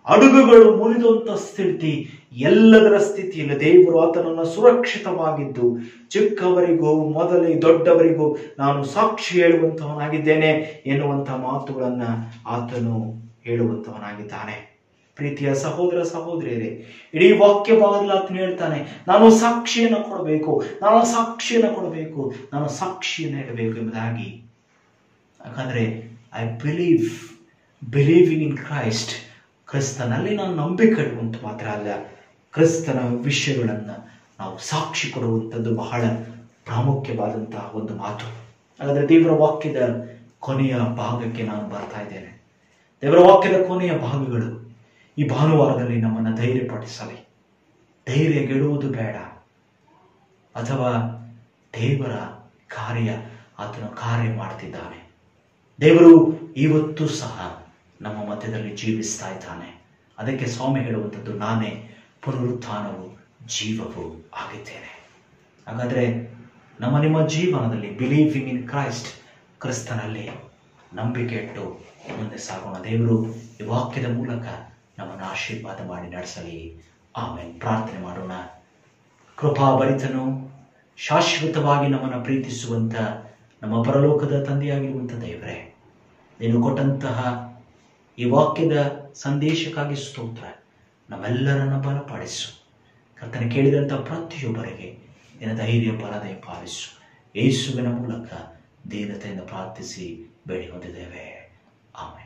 ಹಡಗುಗಳು ಮುರಿದಂತ ಸ್ಥಿತಿ ಎಲ್ಲದರ ಸ್ಥಿತಿಯಲ್ಲಿ ದೇವರು ಆತನನ್ನು ಸುರಕ್ಷಿತವಾಗಿದ್ದು ಚಿಕ್ಕವರಿಗೂ ಮೊದಲೇ ದೊಡ್ಡವರಿಗೂ ನಾನು ಸಾಕ್ಷಿ ಹೇಳುವಂತವನಾಗಿದ್ದೇನೆ ಎನ್ನುವಂತಹ ಮಾತುಗಳನ್ನ ಆತನು ಹೇಳುವಂತವನಾಗಿದ್ದಾನೆ ಪ್ರೀತಿಯ ಸಹೋದರ ಸಹೋದರಿಯರೇ ಇಡೀ ವಾಕ್ಯ ಭಾಗದಲ್ಲಿ ಆತನು ಹೇಳ್ತಾನೆ ನಾನು ಸಾಕ್ಷಿಯನ್ನು ಕೊಡಬೇಕು ನಾನು ಸಾಕ್ಷಿಯನ್ನು ಕೊಡಬೇಕು ನಾನು ಸಾಕ್ಷಿಯನ್ನು ಹೇಳಬೇಕು ಎಂಬುದಾಗಿ ಯಾಕಂದ್ರೆ I believe believing in Christ ಕ್ರಿಸ್ತನಲ್ಲಿ ನಾನು ನಂಬಿಕೆ ಇಡುವಂತ ಮಾತ್ರ ಅಲ್ಲ ಕ್ರಿಸ್ತನ ವಿಷಯಗಳನ್ನು ನಾವು ಸಾಕ್ಷಿ ಕೊಡುವಂಥದ್ದು ಬಹಳ ಪ್ರಾಮುಖ್ಯವಾದಂತಹ ಒಂದು ಮಾತು ಹಾಗಾದ್ರೆ ದೇವರ ವಾಕ್ಯದ ಕೊನೆಯ ಭಾಗಕ್ಕೆ ನಾನು ಬರ್ತಾ ಇದ್ದೇನೆ ದೇವರ ವಾಕ್ಯದ ಕೊನೆಯ ಭಾಗಗಳು ಈ ಭಾನುವಾರದಲ್ಲಿ ನಮ್ಮನ್ನು ಧೈರ್ಯಪಡಿಸಲಿ ಧೈರ್ಯಗೆಡುವುದು ಬೇಡ ಅಥವಾ ದೇವರ ಕಾರ್ಯ ಆತನು ಕಾರ್ಯ ಮಾಡ್ತಿದ್ದಾನೆ ದೇವರು ಇವತ್ತು ಸಹ ನಮ್ಮ ಮಧ್ಯದಲ್ಲಿ ಜೀವಿಸ್ತಾ ಇದ್ದಾನೆ ಅದಕ್ಕೆ ಸ್ವಾಮಿ ಹೇಳುವಂಥದ್ದು ನಾನೇ ಪುನರುತ್ಥಾನವು ಜೀವವು ಆಗಿದ್ದೇನೆ ಹಾಗಾದ್ರೆ ನಮ್ಮ ನಿಮ್ಮ ಜೀವನದಲ್ಲಿ ಬಿಲೀವಿಂಗ್ ಇನ್ ಕ್ರೈಸ್ಟ್ ಕ್ರಿಸ್ತನಲ್ಲಿ ನಂಬಿಕೆ ಇಟ್ಟು ಮುಂದೆ ಸಾಗೋಣ ದೇವರು ಈ ವಾಕ್ಯದ ಮೂಲಕ ನಮ್ಮನ್ನು ಆಶೀರ್ವಾದ ಮಾಡಿ ನಡೆಸಲಿ ಆಮೇಲೆ ಪ್ರಾರ್ಥನೆ ಮಾಡೋಣ ಕೃಪಾಭರಿತನು ಶಾಶ್ವತವಾಗಿ ನಮ್ಮನ್ನು ಪ್ರೀತಿಸುವಂತ ನಮ್ಮ ಪರಲೋಕದ ತಂದೆಯಾಗಿರುವಂಥ ದೇವರೇ ನೀನು ಕೊಟ್ಟಂತಹ ಈ ವಾಕ್ಯದ ಸಂದೇಶಕ್ಕಾಗಿ ಸ್ತೋತ್ರ ನಮ್ಮೆಲ್ಲರನ್ನ ಬಲಪಡಿಸು ಕರ್ತನ ಕೇಳಿದಂಥ ಪ್ರತಿಯೊಬ್ಬರಿಗೆ ನಿನ್ನ ಧೈರ್ಯ ಬಲದೆ ಪಾಲಿಸು ಯೇಸುವಿನ ಮೂಲಕ ದೀನತೆಯಿಂದ ಪ್ರಾರ್ಥಿಸಿ ಬೇಡಿ ಹೊಂದಿದ್ದೇವೆ ಆಮೇಲೆ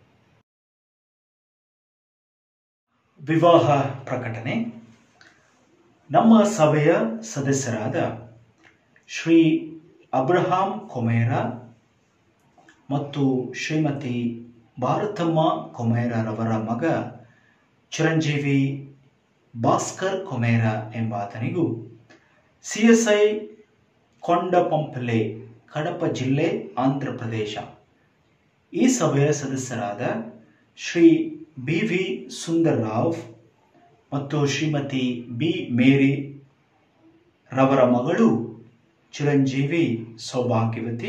ವಿವಾಹ ಪ್ರಕಟಣೆ ನಮ್ಮ ಸಭೆಯ ಸದಸ್ಯರಾದ ಶ್ರೀ ಅಬ್ರಹಾಂ ಕೊಮೇರ ಮತ್ತು ಶ್ರೀಮತಿ ಭಾರತಮ್ಮ ಕೊಮೇರರವರ ಮಗ ಚಿರಂಜೀವಿ ಭಾಸ್ಕರ್ ಕೊಮೇರ ಎಂಬಾತನಿಗೂ C S I Kondapampale Kadapa ಜಿಲ್ಲೆ ಆಂಧ್ರ ಪ್ರದೇಶ ಈ ಸಭೆಯ ಸದಸ್ಯರಾದ ಶ್ರೀ ಬಿ ವಿ ಸುಂದರ್ರಾವ್ ಮತ್ತು ಶ್ರೀಮತಿ ಬಿ ಮೇರಿ ರವರ ಮಗಳು ಚಿರಂಜೀವಿ ಸೌಭಾಗ್ಯವತಿ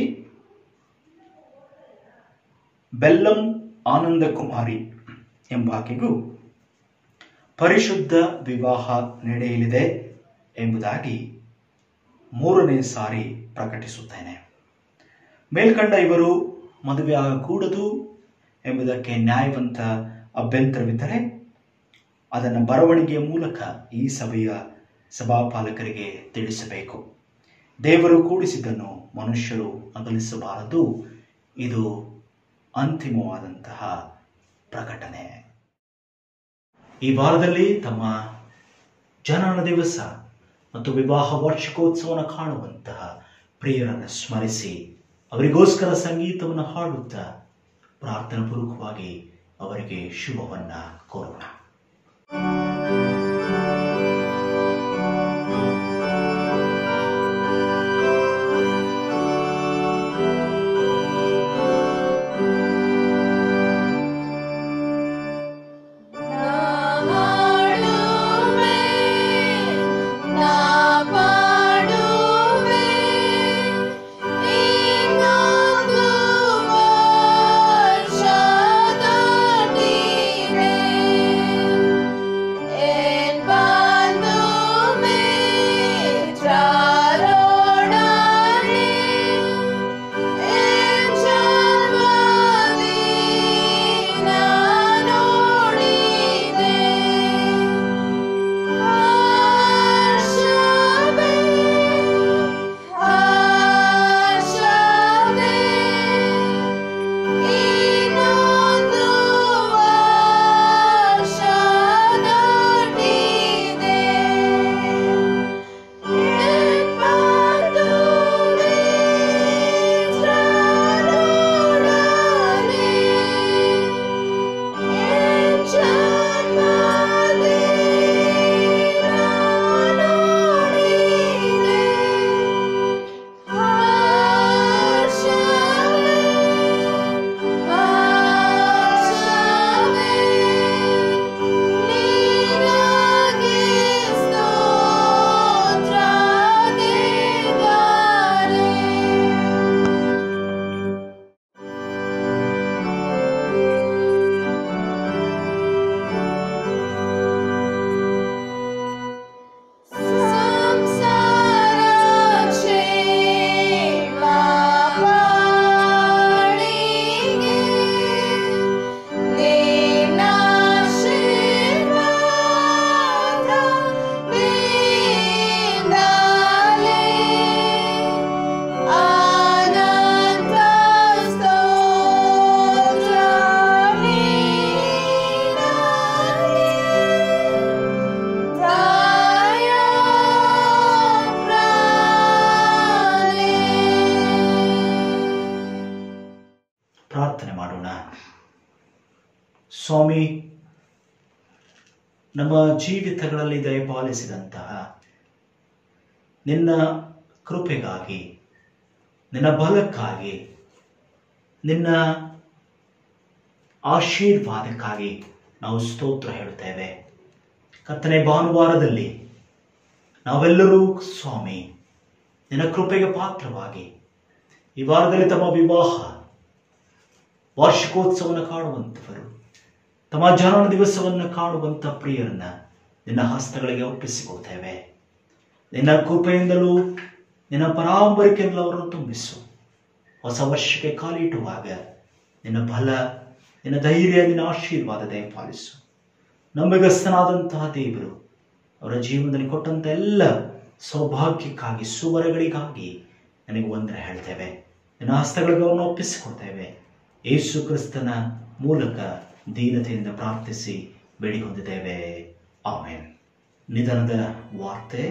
ಬೆಲ್ಲಂ ಆನಂದಕುಮಾರಿ ಎಂಬಾಕೆಗೂ ಪರಿಶುದ್ಧ ವಿವಾಹ ನಡೆಯಲಿದೆ ಎಂಬುದಾಗಿ ಮೂರನೇ ಸಾರಿ ಪ್ರಕಟಿಸುತ್ತೇನೆ ಮೇಲ್ಕಂಡ ಇವರು ಮದುವೆ ಆಗಕೂಡದು ಎಂಬುದಕ್ಕೆ ನ್ಯಾಯವಂತ ಅಭ್ಯಂತರವಿದ್ದರೆ ಅದನ್ನು ಬರವಣಿಗೆಯ ಮೂಲಕ ಈ ಸಭೆಯ ಸಭಾಪಾಲಕರಿಗೆ ತಿಳಿಸಬೇಕು ದೇವರು ಕೂಡಿಸಿದ್ದನ್ನು ಮನುಷ್ಯರು ಅಗಲಿಸಬಾರದು ಇದು ಅಂತಿಮವಾದಂತಹ ಪ್ರಕಟಣೆ ಈ ವಾರದಲ್ಲಿ ತಮ್ಮ ಜನನ ದಿವಸ ಮತ್ತು ವಿವಾಹ ವಾರ್ಷಿಕೋತ್ಸವನ ಕಾಣುವಂತಹ ಪ್ರಿಯರನ್ನು ಸ್ಮರಿಸಿ ಅವರಿಗೋಸ್ಕರ ಸಂಗೀತವನ್ನು ಹಾಡುತ್ತಾ ಪ್ರಾರ್ಥನಾ ಪೂರ್ವಕವಾಗಿ ಅವರಿಗೆ ಶುಭವನ್ನ ಕೋರೋಣ ನಾಡುವೆ ನಾ ಪಾಡುವೆ ಇನ್ನೊಂದು ವರ್ಷ ದಾಟಿದೆ ನಮ್ಮ ಜೀವಿತಗಳಲ್ಲಿ ದಯಪಾಲಿಸಿದಂತಹ ನಿನ್ನ ಕೃಪೆಗಾಗಿ ನಿನ್ನ ಬಲಕ್ಕಾಗಿ ನಿನ್ನ ಆಶೀರ್ವಾದಕ್ಕಾಗಿ ನಾವು ಸ್ತೋತ್ರ ಹೇಳುತ್ತೇವೆ ಕತ್ತನೆ ಭಾನುವಾರದಲ್ಲಿ ನಾವೆಲ್ಲರೂ ಸ್ವಾಮಿ ನಿನ್ನ ಕೃಪೆಗೆ ಪಾತ್ರವಾಗಿ ಈ ವಾರದಲ್ಲಿ ತಮ್ಮ ವಿವಾಹ ವಾರ್ಷಿಕೋತ್ಸವವನ್ನು ಕಾಣುವಂಥವರು ತಮ್ಮ ಜನನ ದಿವಸವನ್ನು ಕಾಣುವಂಥ ಪ್ರಿಯರನ್ನ ನಿನ್ನ ಹಸ್ತಗಳಿಗೆ ಒಪ್ಪಿಸಿಕೊಡ್ತೇವೆ ನಿನ್ನ ಕೃಪೆಯಿಂದಲೂ ನಿನ್ನ ಪರಾಂಬರಿಕೆಯಿಂದಲೂ ಅವರನ್ನು ತುಂಬಿಸು ಹೊಸ ವರ್ಷಕ್ಕೆ ಕಾಲಿಟ್ಟುವಾಗ ನಿನ್ನ ಬಲ ನಿನ್ನ ಧೈರ್ಯ ನಿನ್ನ ಆಶೀರ್ವಾದ ದಯಪಾಲಿಸು ನಂಬಿಗಸ್ತನಾದಂತಹ ದೇವರು ಅವರ ಜೀವನದಲ್ಲಿ ಕೊಟ್ಟಂತ ಎಲ್ಲ ಸೌಭಾಗ್ಯಕ್ಕಾಗಿ ಸುವರಗಳಿಗಾಗಿ ನನಗೆ ವಂದನೆ ಹೇಳ್ತೇವೆ ನಿನ್ನ ಹಸ್ತಗಳಿಗೆ ಅವರನ್ನು ಒಪ್ಪಿಸಿಕೊಡ್ತೇವೆ ಯೇಸು ಕ್ರಿಸ್ತನ ಮೂಲಕ ದೀನತೆಯಿಂದ ಪ್ರಾರ್ಥಿಸಿ ಬೇಡಿ ಹೊಂದಿದ್ದೇವೆ ಆಮೇನ್ ನಿಧನದ ವಾರ್ತೆ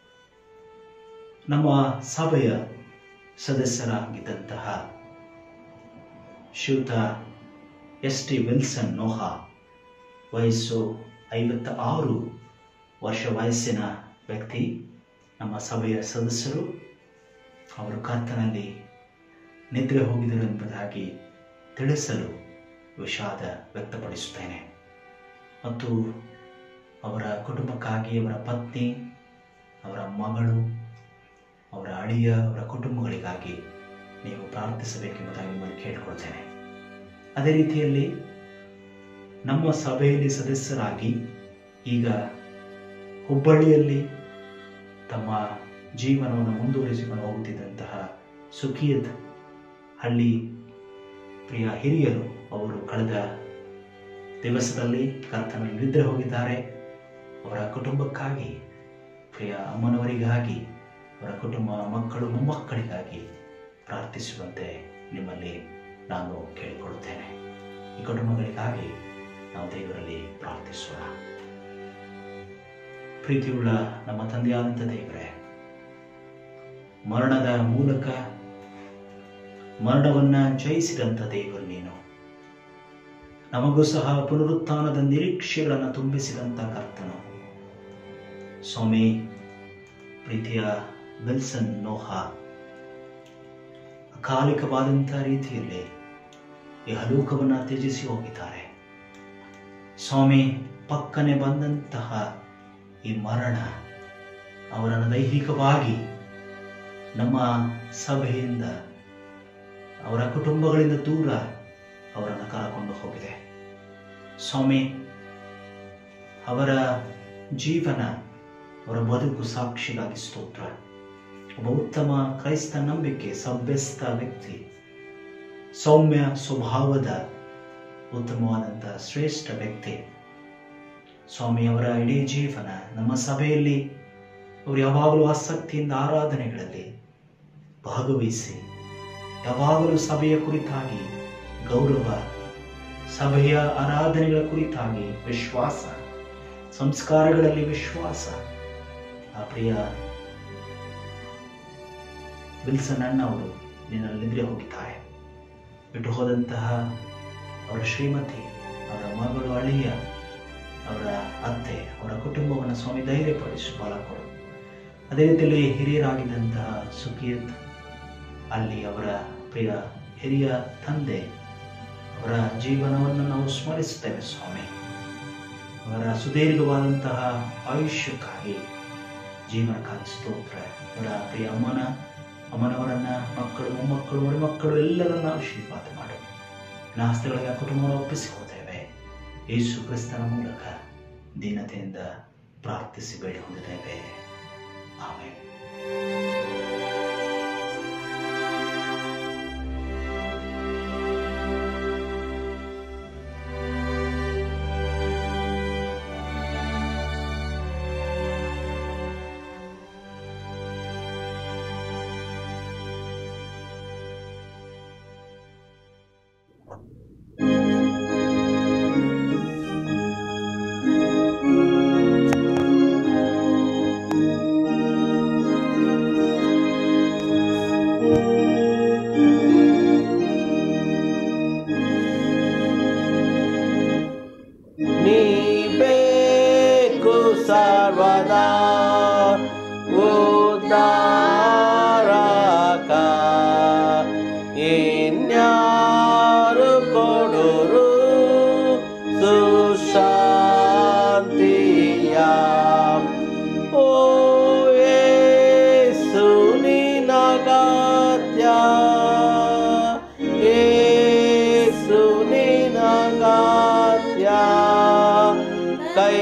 ನಮ್ಮ ಸಭೆಯ ಸದಸ್ಯರಾಗಿದ್ದಂತಹ ಶ್ರೀಯುತ ಎಸ್ ಟಿ ವಿಲ್ಸನ್ ನೋಹಾ ವಯಸ್ಸು ಐವತ್ತ ಆರು ವರ್ಷ ವಯಸ್ಸಿನ ವ್ಯಕ್ತಿ ನಮ್ಮ ಸಭೆಯ ಸದಸ್ಯರು ಅವರು ಕರ್ತನಲ್ಲಿ ನಿದ್ರೆ ಹೋಗಿದರು ಎಂಬುದಾಗಿ ತಿಳಿಸಲು ವಿಷಾದ ವ್ಯಕ್ತಪಡಿಸುತ್ತೇನೆ ಮತ್ತು ಅವರ ಕುಟುಂಬಕ್ಕಾಗಿ ಅವರ ಪತ್ನಿ ಅವರ ಮಗಳು ಅವರ ಅಳಿಯ ಅವರ ಕುಟುಂಬಗಳಿಗಾಗಿ ನೀವು ಪ್ರಾರ್ಥಿಸಬೇಕೆಂಬುದಾಗಿ ನಿಮ್ಮನ್ನು ಕೇಳಿಕೊಳ್ತೇನೆ ಅದೇ ರೀತಿಯಲ್ಲಿ ನಮ್ಮ ಸಭೆಯಲ್ಲಿ ಸದಸ್ಯರಾಗಿ ಈಗ ಹುಬ್ಬಳ್ಳಿಯಲ್ಲಿ ತಮ್ಮ ಜೀವನವನ್ನು ಮುಂದುವರಿಸಿಕೊಂಡು ಹೋಗುತ್ತಿದ್ದಂತಹ ಸುಖೀಯತ್ ಹಳ್ಳಿ ಪ್ರಿಯ ಹಿರಿಯರು ಅವರು ಕಳೆದ ದಿವಸದಲ್ಲಿ ಕರ್ತನಲ್ಲಿ ನಿದ್ರೆ ಹೋಗಿದ್ದಾರೆ ಅವರ ಕುಟುಂಬಕ್ಕಾಗಿ ಪ್ರಿಯ ಅಮ್ಮನವರಿಗಾಗಿ ಅವರ ಕುಟುಂಬ ಮಕ್ಕಳು ಮೊಮ್ಮಕ್ಕಳಿಗಾಗಿ ಪ್ರಾರ್ಥಿಸುವಂತೆ ನಿಮ್ಮಲ್ಲಿ ನಾನು ಕೇಳಿಕೊಳ್ಳುತ್ತೇನೆ ಈ ಕುಟುಂಬಗಳಿಗಾಗಿ ನಾವು ದೇವರಲ್ಲಿ ಪ್ರಾರ್ಥಿಸೋಣ ಪ್ರೀತಿಯುಳ್ಳ ನಮ್ಮ ತಂದೆಯಾದಂಥ ದೇವರೇ ಮರಣದ ಮೂಲಕ ಮರಣವನ್ನ ಜಯಿಸಿದಂಥ ದೇವರು ನೀನು ನಮಗೂ ಸಹ ಪುನರುತ್ಥಾನದ ನಿರೀಕ್ಷೆಗಳನ್ನು ತುಂಬಿಸಿದಂಥ ಕರ್ತನು ಸ್ವಾಮಿ ಪ್ರೀತಿಯ ವಿಲ್ಸನ್ ನೋಹಾ ಅಕಾಲಿಕವಾದಂಥ ರೀತಿಯಲ್ಲಿ ಈ ಹಲೂಕವನ್ನು ತ್ಯಜಿಸಿ ಹೋಗಿದ್ದಾರೆ ಸ್ವಾಮಿ ಪಕ್ಕನೆ ಬಂದಂತಹ ಈ ಮರಣ ಅವರನ್ನು ದೈಹಿಕವಾಗಿ ನಮ್ಮ ಸಭೆಯಿಂದ ಅವರ ಕುಟುಂಬಗಳಿಂದ ದೂರ ಅವರನ್ನು ಕರಕೊಂಡು ಹೋಗಿದೆ ಸ್ವಾಮಿ ಅವರ ಜೀವನ ಅವರ ಬದುಕು ಸಾಕ್ಷಿಗಾಗಿ ಸ್ತೋತ್ರ ಒಬ್ಬ ಉತ್ತಮ ಕ್ರೈಸ್ತ ನಂಬಿಕೆ ಸಭ್ಯಸ್ಥ ವ್ಯಕ್ತಿ ಸೌಮ್ಯ ಸ್ವಭಾವದ ಉತ್ತಮವಾದಂಥ ಶ್ರೇಷ್ಠ ವ್ಯಕ್ತಿ ಸ್ವಾಮಿ ಅವರ ಇಡೀ ಜೀವನ ನಮ್ಮ ಸಭೆಯಲ್ಲಿ ಅವರು ಯಾವಾಗಲೂ ಆಸಕ್ತಿಯಿಂದ ಆರಾಧನೆಗಳಲ್ಲಿ ಭಾಗವಹಿಸಿ ಯಾವಾಗಲೂ ಸಭೆಯ ಕುರಿತಾಗಿ ಗೌರವ ಸಭೆಯ ಆರಾಧನೆಗಳ ಕುರಿತಾಗಿ ವಿಶ್ವಾಸ ಸಂಸ್ಕಾರಗಳಲ್ಲಿ ವಿಶ್ವಾಸ ಆ ಪ್ರಿಯ ವಿಲ್ಸನ್ ಅಣ್ಣ ಅವರು ನಿನ್ನಲ್ಲಿ ನಿದ್ರೆ ಹೋಗಿದ್ದಾರೆ ಬಿಟ್ಟು ಹೋದಂತಹ ಅವರ ಶ್ರೀಮತಿ ಅವರ ಮಗಳು ಅಳಿಯ ಅವರ ಅತ್ತೆ ಅವರ ಕುಟುಂಬವನ್ನು ಸ್ವಾಮಿ ಧೈರ್ಯಪಡಿಸಿ ಬಲ ಕೊಡು ಅದೇ ರೀತಿಯಲ್ಲಿ ಹಿರಿಯರಾಗಿದ್ದಂತಹ ಸುಕೀರ್ತ್ ಅಲ್ಲಿ ಅವರ ಪ್ರಿಯ ಹಿರಿಯ ತಂದೆ ಅವರ ಜೀವನವನ್ನು ನಾವು ಸ್ಮರಿಸುತ್ತೇವೆ ಸ್ವಾಮಿ ಅವರ ಸುದೀರ್ಘವಾದಂತಹ ಆಯುಷ್ಯಕ್ಕಾಗಿ ಜೀವನಕ್ಕಾಗಿ ಸ್ತೋತ್ರ ಅವರ ಪ್ರಿಯ ಅಮ್ಮನ ಅಮ್ಮನವರನ್ನ ಮಕ್ಕಳು ಮೊಮ್ಮಕ್ಕಳು ಮರಿಮಕ್ಕಳು ಎಲ್ಲರನ್ನ ಆಶೀರ್ವಾದ ಮಾಡು ನನ್ನ ಹಸ್ತಗಳಿಗೆ ಕುಟುಂಬವನ್ನು ಒಪ್ಪಿಸಿಕೊಳ್ತೇವೆ ಯೇಸು ಕ್ರಿಸ್ತನ ಮೂಲಕ ದೀನತೆಯಿಂದ ಪ್ರಾರ್ಥಿಸಿ ಬೇಡಿ ಹೊಂದಿದ್ದೇವೆ ಆಮೇಲೆ ನೀವೇ ಸರ್ವದಾ ಉದ್ಧಾರಕ ಇನ್ಯಾರು ಕೊಡುರು ಸುಶಾಂತಿಯ ಓ ಯೇಸು ನಿನಗಾತ್ಯ ಯೇಸು ನಿನಗಾತ್ಯ ಕೈ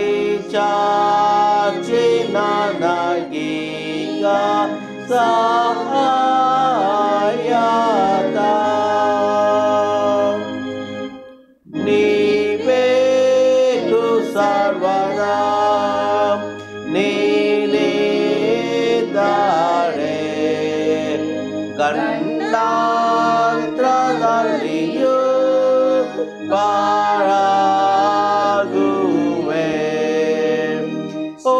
ಚಾಚಿ ನನಗೀಗ ಸಹಾಯದ ನೀಬೇಕು ಸರ್ವದಾ ನೀನಿದ್ದಾರೆ ಗಂಡಾಂತ್ರದಲ್ಲಿಯೂ ಪಾರಾಗುವೆ ಓ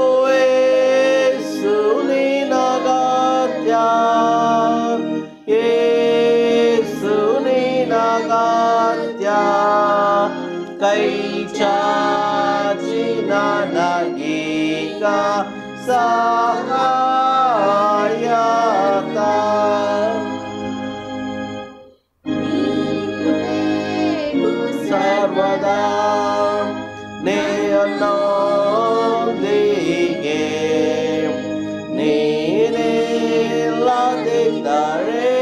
ಯೇಸು ನಿನಗಾತ್ಯ ಯೇಸು ನಿನಗಾತ್ಯ ಕೈ ಚಾಚಿ ನನಗೀಗ ಸಹಾಯತ ಸರ್ವದಾ ನೇಯನ್ನೊಂದಿಗೆ ನೀನಿಲ್ಲದಿದ್ದರೆ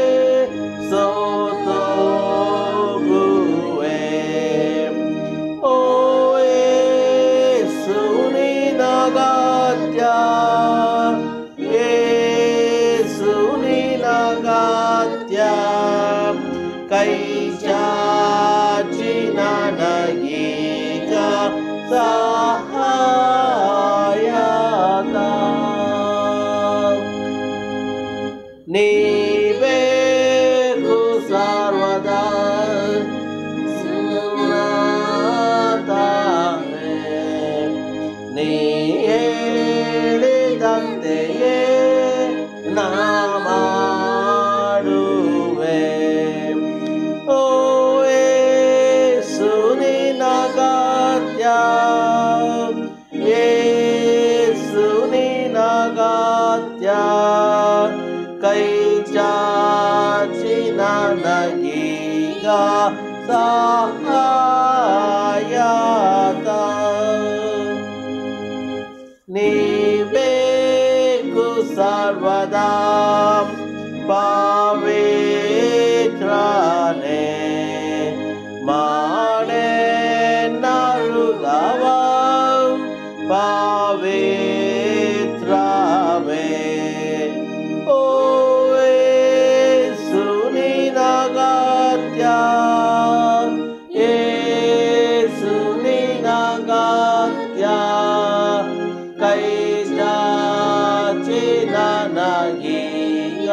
ಸೋತೋಗುವೆ ಓ ಯೇಸು ನಿನಗಾತ್ಯ ಯೇಸು ನಿನಗಾತ್ಯ ಕೈ ಚಾಚಿ ನನಗೀಗ ಸಹಾಯತ ನೀಬೇಕು ಸರ್ವದಾ ಸುನಾತಾನೆ ನೀ ಹೇಳಿದಂತೆಯೇ ನಾ ಮಾಡುವೆ ಓ ಯೇಸು ನಿನಗಾತ್ಯ ಯೇಸು ನಿನಗಾತ್ಯ ಕೈ ಚಾಚಿ ನನಗೀಗ ಸಹಾಯತ ನೀಬೇಕು ಸರ್ವದಾ ಪವಿತ್ರನೆ ಮಾಡೆ ನರುಗವ ಪವಿತ್ರವೇ ಓ ಯೇಸು ನಿನಗಾತ್ಯ ಯೇಸು ನಿನಗಾತ್ಯ ಕೈ ಚಾಚಿ ನನಗೀಗ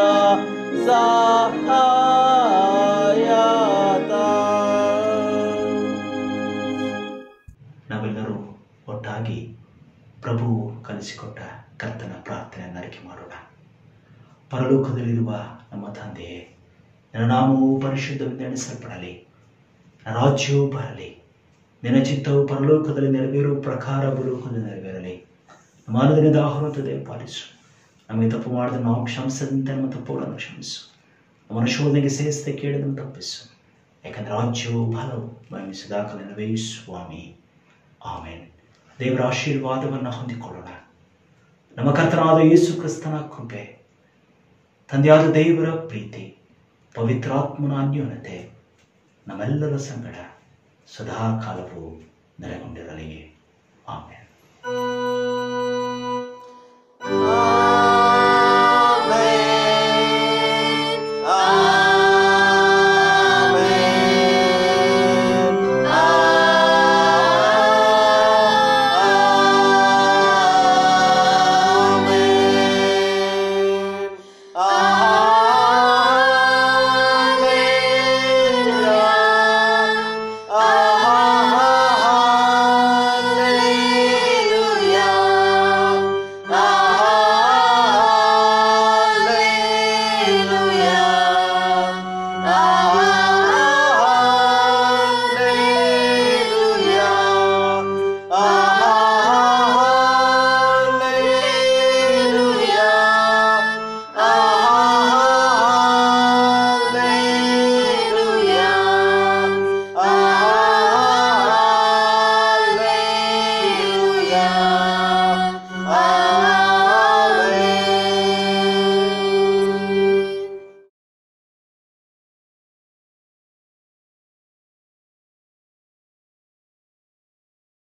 ಸಹಾಯತ ನಾವೆಲ್ಲರೂ ಒಟ್ಟಾಗಿ ಪ್ರಭು ಕಲಿಸಿಕೊಟ್ಟ ಕರ್ತನ ಪ್ರಾರ್ಥನೆಯನ್ನು ಅರಿಕೆ ಮಾಡೋಣ ಪರಲೋಕದಲ್ಲಿರುವ ನಮ್ಮ ತಂದೆಯೇ ನಿನ್ನ ನಾಮವು ಪರಿಶುದ್ಧವೆಂದು ಎಣಿಸಲ್ಪಡಲಿ ನಿನ್ನ ರಾಜ್ಯವು ಬರಲಿ ನಿನ್ನ ಚಿತ್ತವು ಪರಲೋಕದಲ್ಲಿ ನೆರವೇರುವ ಪ್ರಕಾರ ಭೂಲೋಕದಲ್ಲಿ ನೆರವೇರಲಿ ನಮ್ಮ ಅನುದಿನದ ಆಹಾರತ್ತದೆ ಪಾಲಿಸು ನಮಗೆ ತಪ್ಪು ಮಾಡಿದ ನಾವು ಕ್ಷಮಿಸದಂತೆ ನಮ್ಮ ತಪ್ಪುಗಳನ್ನು ಕ್ಷಮಿಸು ನಮ್ಮನ್ನು ಶೋಧನೆಗೆ ಸೇರಿಸದೆ ಕೇಳಿದನ್ನು ತಪ್ಪಿಸು ಯಾಕಂದ್ರೆ ರಾಜ್ಯವು ಬಲವು ಮಹಿಮೆ ಸದಾಕಾಲ ಸ್ವಾಮಿ ಆಮೇನ್ ದೇವರ ಆಶೀರ್ವಾದವನ್ನು ಹೊಂದಿಕೊಳ್ಳೋಣ ನಮ್ಮ ಕರ್ತನಾದ ಯೇಸು ಕ್ರಿಸ್ತನ ಕೃಪೆ ತಂದೆಯಾದ ದೇವರ ಪ್ರೀತಿ ಪವಿತ್ರಾತ್ಮನ ಅನ್ಯೋನ್ಯತೆ ನಮ್ಮೆಲ್ಲರ ಸಂಗಡ ಸದಾ ಕಾಲವು ನೆಲೆಗೊಂಡಿರಲಿ